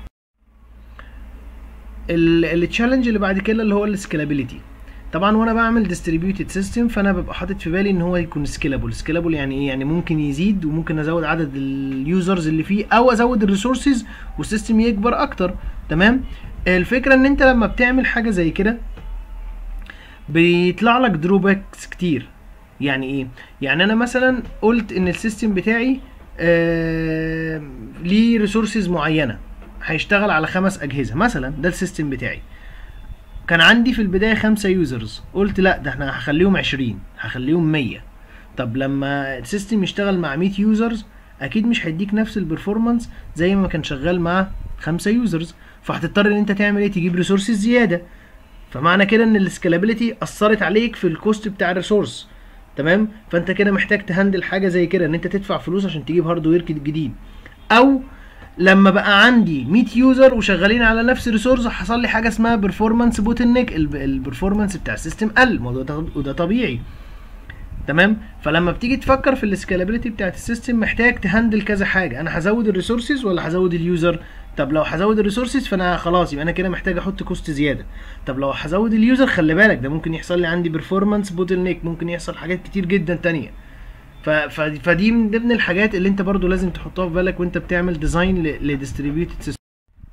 التشالنج اللي بعد كده اللي هو السكيلابيليتي طبعا وانا بعمل ديستريبيوتد سيستم فانا ببقى حاطط في بالي ان هو يكون سكيلابل سكيلابل يعني ايه يعني ممكن يزيد وممكن ازود عدد اليوزرز اللي فيه او ازود الريسورسز والسيستم يكبر اكتر تمام الفكره ان انت لما بتعمل حاجه زي كده بيطلع لك دروباكس كتير يعني ايه يعني انا مثلا قلت ان السيستم بتاعي آه ليه ريسورسز معينه هيشتغل على خمس اجهزه مثلا ده السيستم بتاعي كان عندي في البدايه خمسة يوزرز قلت لا ده احنا هخليهم عشرين هخليهم مية طب لما السيستم يشتغل مع 100 يوزرز اكيد مش هيديك نفس البرفورمانس زي ما كان شغال مع خمسة يوزرز فهتضطر ان انت تعمل ايه تجيب ريسورسز زياده فمعنى كده ان السكيلابيلتي اثرت عليك في الكوست بتاع الريسورس تمام فانت كده محتاج تهندل حاجه زي كده ان انت تدفع فلوس عشان تجيب هاردوير جديد او لما بقى عندي 100 يوزر وشغالين على نفس الريسورس حصل لي حاجه اسمها بيرفورمانس بوتلنيك البرفورمانس بتاع السيستم قل وده طبيعي تمام فلما بتيجي تفكر في السكيلابيلتي بتاعت السيستم محتاج تهندل كذا حاجه انا هزود الريسورسز ولا هزود اليوزر طب لو هزود الريسورسز فانا خلاص يبقى انا كده محتاج احط كوست زياده طب لو هزود اليوزر خلي بالك ده ممكن يحصل لي عندي بيرفورمانس بوتلنيك ممكن يحصل حاجات كتير جدا تانية ف... ف... فدي من ضمن الحاجات اللي انت برضو لازم تحطها في بالك وانت بتعمل ديزاين لديستريبيوتد سيستم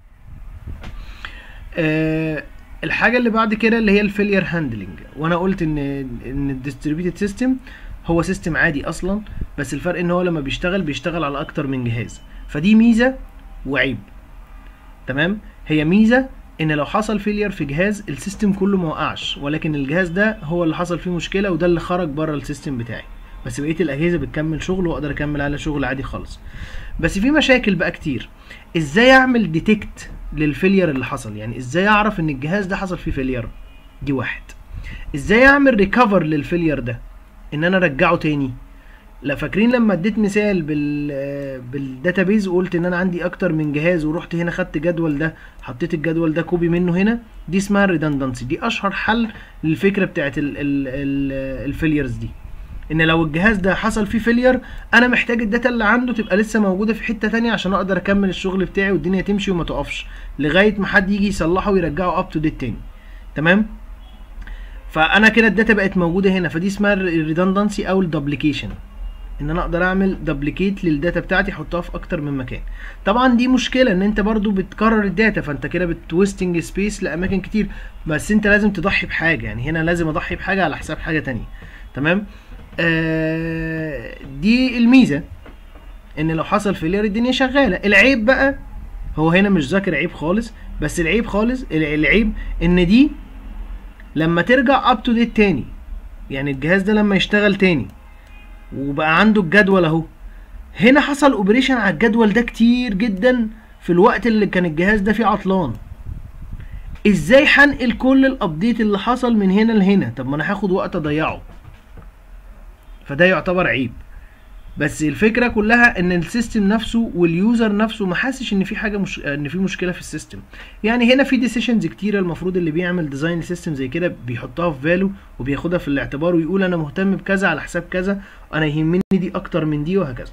آه الحاجه اللي بعد كده اللي هي الفيلير هاندلنج وانا قلت ان ان الديستريبيوتد سيستم هو سيستم عادي اصلا بس الفرق ان هو لما بيشتغل بيشتغل على اكتر من جهاز فدي ميزه وعيب تمام هي ميزه ان لو حصل فيلير في جهاز السيستم كله ما وقعش ولكن الجهاز ده هو اللي حصل فيه مشكله وده اللي خرج بره السيستم بتاعي بس بقيه الاجهزه بتكمل شغل واقدر اكمل على شغل عادي خالص بس في مشاكل بقى كتير ازاي اعمل ديتكت للفيلير اللي حصل يعني ازاي اعرف ان الجهاز ده حصل فيه فيلير دي واحد ازاي اعمل ريكفر للفيلير ده ان انا ارجعه تاني لا فاكرين لما اديت مثال بال بالداتابيز وقلت ان انا عندي اكتر من جهاز ورحت هنا خدت جدول ده حطيت الجدول ده كوبي منه هنا دي اسمها الريدندنسي دي اشهر حل للفكره بتاعت الفيليرز دي ان لو الجهاز ده حصل فيه فيلير انا محتاج الداتا اللي عنده تبقى لسه موجوده في حته تانية عشان اقدر اكمل الشغل بتاعي والدنيا تمشي وما تقفش لغايه ما حد يجي يصلحه ويرجعه اب تو ديت تاني تمام فانا كده الداتا بقت موجوده هنا فدي اسمها الريدندنسي او الدوبليكيشن ان انا اقدر اعمل دوبليكيت للداتا بتاعتي احطها في اكتر من مكان طبعا دي مشكله ان انت برضو بتكرر الداتا فانت كده بتويستنج سبيس لاماكن كتير بس انت لازم تضحي بحاجه يعني هنا لازم اضحي بحاجه على حساب حاجه تانية تمام آه دي الميزه ان لو حصل فيلير الدنيا شغاله العيب بقى هو هنا مش ذاكر عيب خالص بس العيب خالص العيب ان دي لما ترجع اب تو ديت تاني يعني الجهاز ده لما يشتغل تاني وبقى عنده الجدول اهو هنا حصل اوبريشن على الجدول ده كتير جدا في الوقت اللي كان الجهاز ده فيه عطلان ازاي هنقل كل الابديت اللي حصل من هنا لهنا طب ما انا هاخد وقت اضيعه فده يعتبر عيب بس الفكره كلها ان السيستم نفسه واليوزر نفسه ما حاسش ان في حاجه مش... ان في مشكله في السيستم يعني هنا في ديسيشنز كتيره المفروض اللي بيعمل ديزاين سيستم زي كده بيحطها في باله وبياخدها في الاعتبار ويقول انا مهتم بكذا على حساب كذا انا يهمني دي اكتر من دي وهكذا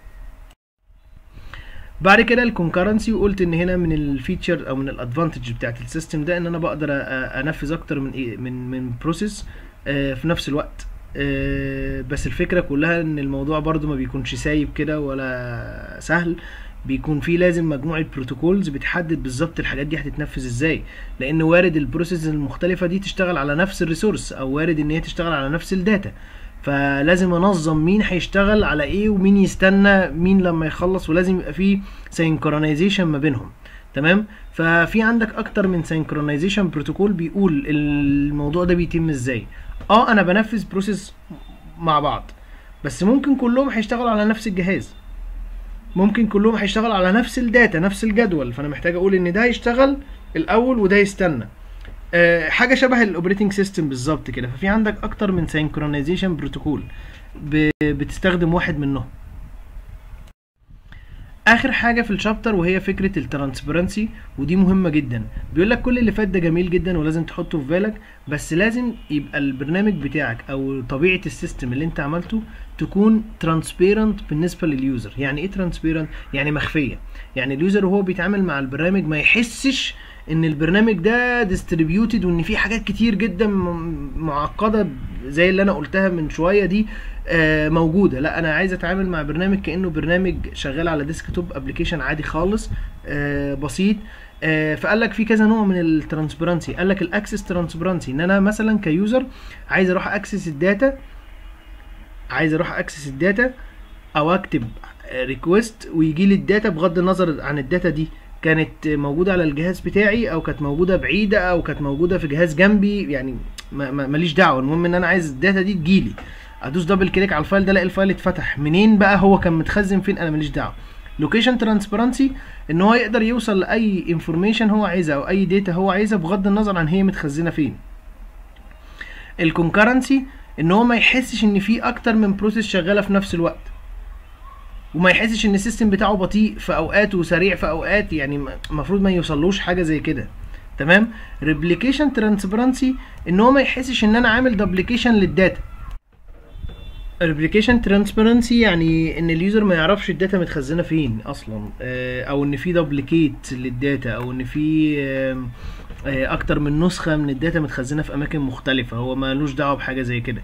بعد كده الكونكرنسي وقلت ان هنا من الفيتشر او من الادفانتج بتاعت السيستم ده ان انا بقدر انفذ اكتر من إيه من من بروسيس في نفس الوقت بس الفكره كلها ان الموضوع برضو ما بيكونش سايب كده ولا سهل بيكون في لازم مجموعه بروتوكولز بتحدد بالظبط الحاجات دي هتتنفذ ازاي لان وارد البروسيس المختلفه دي تشتغل على نفس الريسورس او وارد ان هي تشتغل على نفس الداتا فلازم انظم مين هيشتغل على ايه ومين يستنى مين لما يخلص ولازم يبقى في سينكرونايزيشن ما بينهم تمام ففي عندك اكتر من سينكرونايزيشن بروتوكول بيقول الموضوع ده بيتم ازاي اه انا بنفذ بروسيس مع بعض بس ممكن كلهم هيشتغلوا على نفس الجهاز ممكن كلهم هيشتغلوا على نفس الداتا نفس الجدول فانا محتاج اقول ان ده يشتغل الاول وده يستنى أه حاجه شبه الاوبريتنج سيستم بالظبط كده ففي عندك اكتر من سينكرونايزيشن بروتوكول بتستخدم واحد منهم اخر حاجه في الشابتر وهي فكره الترانسبيرنسي ودي مهمه جدا بيقول لك كل اللي فات ده جميل جدا ولازم تحطه في بالك بس لازم يبقى البرنامج بتاعك او طبيعه السيستم اللي انت عملته تكون ترانسبيرنت بالنسبه لليوزر يعني ايه ترانسبيرنت يعني مخفيه يعني اليوزر وهو بيتعامل مع البرنامج ما يحسش ان البرنامج ده ديستريبيوتد وان في حاجات كتير جدا معقده زي اللي انا قلتها من شويه دي آه موجوده لا انا عايز اتعامل مع برنامج كانه برنامج شغال على ديسك توب ابلكيشن عادي خالص آه بسيط آه فقال لك في كذا نوع من الترانسبيرنسي قال لك الاكسس ترانسبيرنسي ان انا مثلا كيوزر عايز اروح اكسس الداتا عايز اروح اكسس الداتا او اكتب ريكويست ويجي لي الداتا بغض النظر عن الداتا دي كانت موجوده على الجهاز بتاعي او كانت موجوده بعيده او كانت موجوده في جهاز جنبي يعني ماليش دعوه المهم ان انا عايز الداتا دي تجيلي ادوس دبل كليك على الفايل ده الاقي الفايل اتفتح منين بقى هو كان متخزن فين انا ماليش دعوه لوكيشن ترانسبيرنسي ان هو يقدر يوصل لاي انفورميشن هو عايزها او اي داتا هو عايزها بغض النظر عن هي متخزنه فين الكونكرنسي ان هو ما يحسش ان في اكتر من بروسيس شغاله في نفس الوقت وما يحسش ان السيستم بتاعه بطيء في اوقات وسريع في اوقات يعني المفروض ما يوصلوش حاجه زي كده تمام ريبليكيشن ترانسبيرنسي ان هو ما يحسش ان انا عامل دوبليكيشن للداتا ريبليكيشن ترانسبيرنسي يعني ان اليوزر ما يعرفش الداتا متخزنه فين اصلا او ان في دوبليكيت للداتا او ان في اكتر من نسخه من الداتا متخزنه في اماكن مختلفه هو مالوش دعوه بحاجه زي كده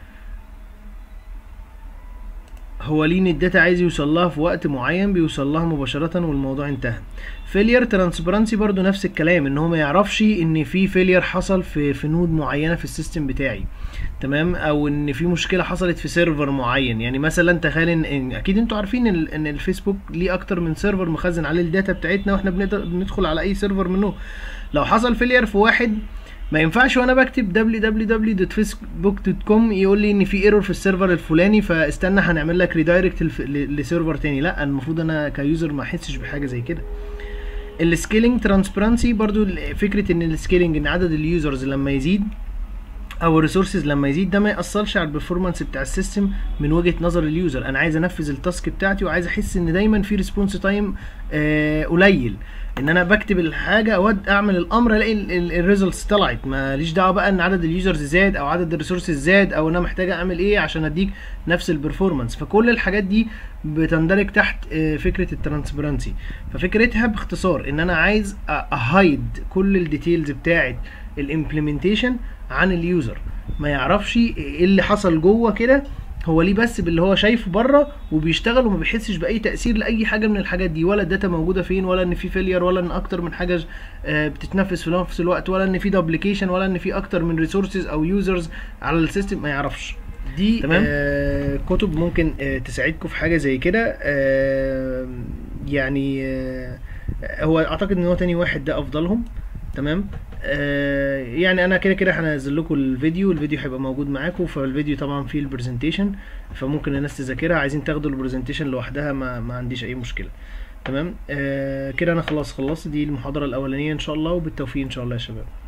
هو لين الداتا عايز يوصل لها في وقت معين بيوصل لها مباشرة والموضوع انتهى فيلير ترانسبيرنسي برضو نفس الكلام ان هو ما يعرفش ان في فيلير حصل في في نود معينة في السيستم بتاعي تمام او ان في مشكلة حصلت في سيرفر معين يعني مثلا تخيل ان, إن اكيد انتوا عارفين ان, ان الفيسبوك ليه اكتر من سيرفر مخزن عليه الداتا بتاعتنا واحنا بندخل على اي سيرفر منه لو حصل فيلير في واحد ما ينفعش وانا بكتب www.facebook.com يقول لي ان في ايرور في السيرفر الفلاني فاستنى هنعمل لك ريدايركت لسيرفر تاني لا المفروض انا كيوزر ما احسش بحاجه زي كده السكيلينج ترانسبرنسي برضو ال- فكره ان السكيلينج ان عدد اليوزرز لما يزيد او الريسورسز لما يزيد ده ما ياثرش على البرفورمانس بتاع السيستم من وجهه نظر اليوزر انا عايز انفذ التاسك بتاعتي وعايز احس ان دايما في ريسبونس تايم قليل ان انا بكتب الحاجه اود اعمل الامر الاقي الريزلتس طلعت ماليش دعوه بقى ان عدد اليوزرز زاد او عدد الريسورسز زاد او انا محتاج اعمل ايه عشان اديك نفس البرفورمانس فكل الحاجات دي بتندرج تحت آه، فكره الترانسبرنسي ففكرتها باختصار ان انا عايز اهايد كل الديتيلز بتاعت الامبلمنتيشن عن اليوزر ما يعرفش ايه اللي حصل جوه كده هو ليه بس باللي هو شايفه بره وبيشتغل وما بيحسش باي تاثير لاي حاجه من الحاجات دي ولا الداتا موجوده فين ولا ان في فيلير ولا ان اكتر من حاجه آه، بتتنفذ في نفس الوقت ولا ان في دوبليكيشن ولا ان في اكتر من ريسورسز او يوزرز على السيستم ما يعرفش دي تمام. آه كتب ممكن آه تساعدكم في حاجه زي كده آه يعني آه هو اعتقد ان هو تاني واحد ده افضلهم تمام آه يعني انا كده كده هنزل لكم الفيديو الفيديو هيبقى موجود معاكم فالفيديو طبعا فيه البرزنتيشن فممكن الناس تذاكرها عايزين تاخدوا البرزنتيشن لوحدها ما, ما عنديش اي مشكله تمام آه كده انا خلاص خلصت دي المحاضره الاولانيه ان شاء الله وبالتوفيق ان شاء الله يا شباب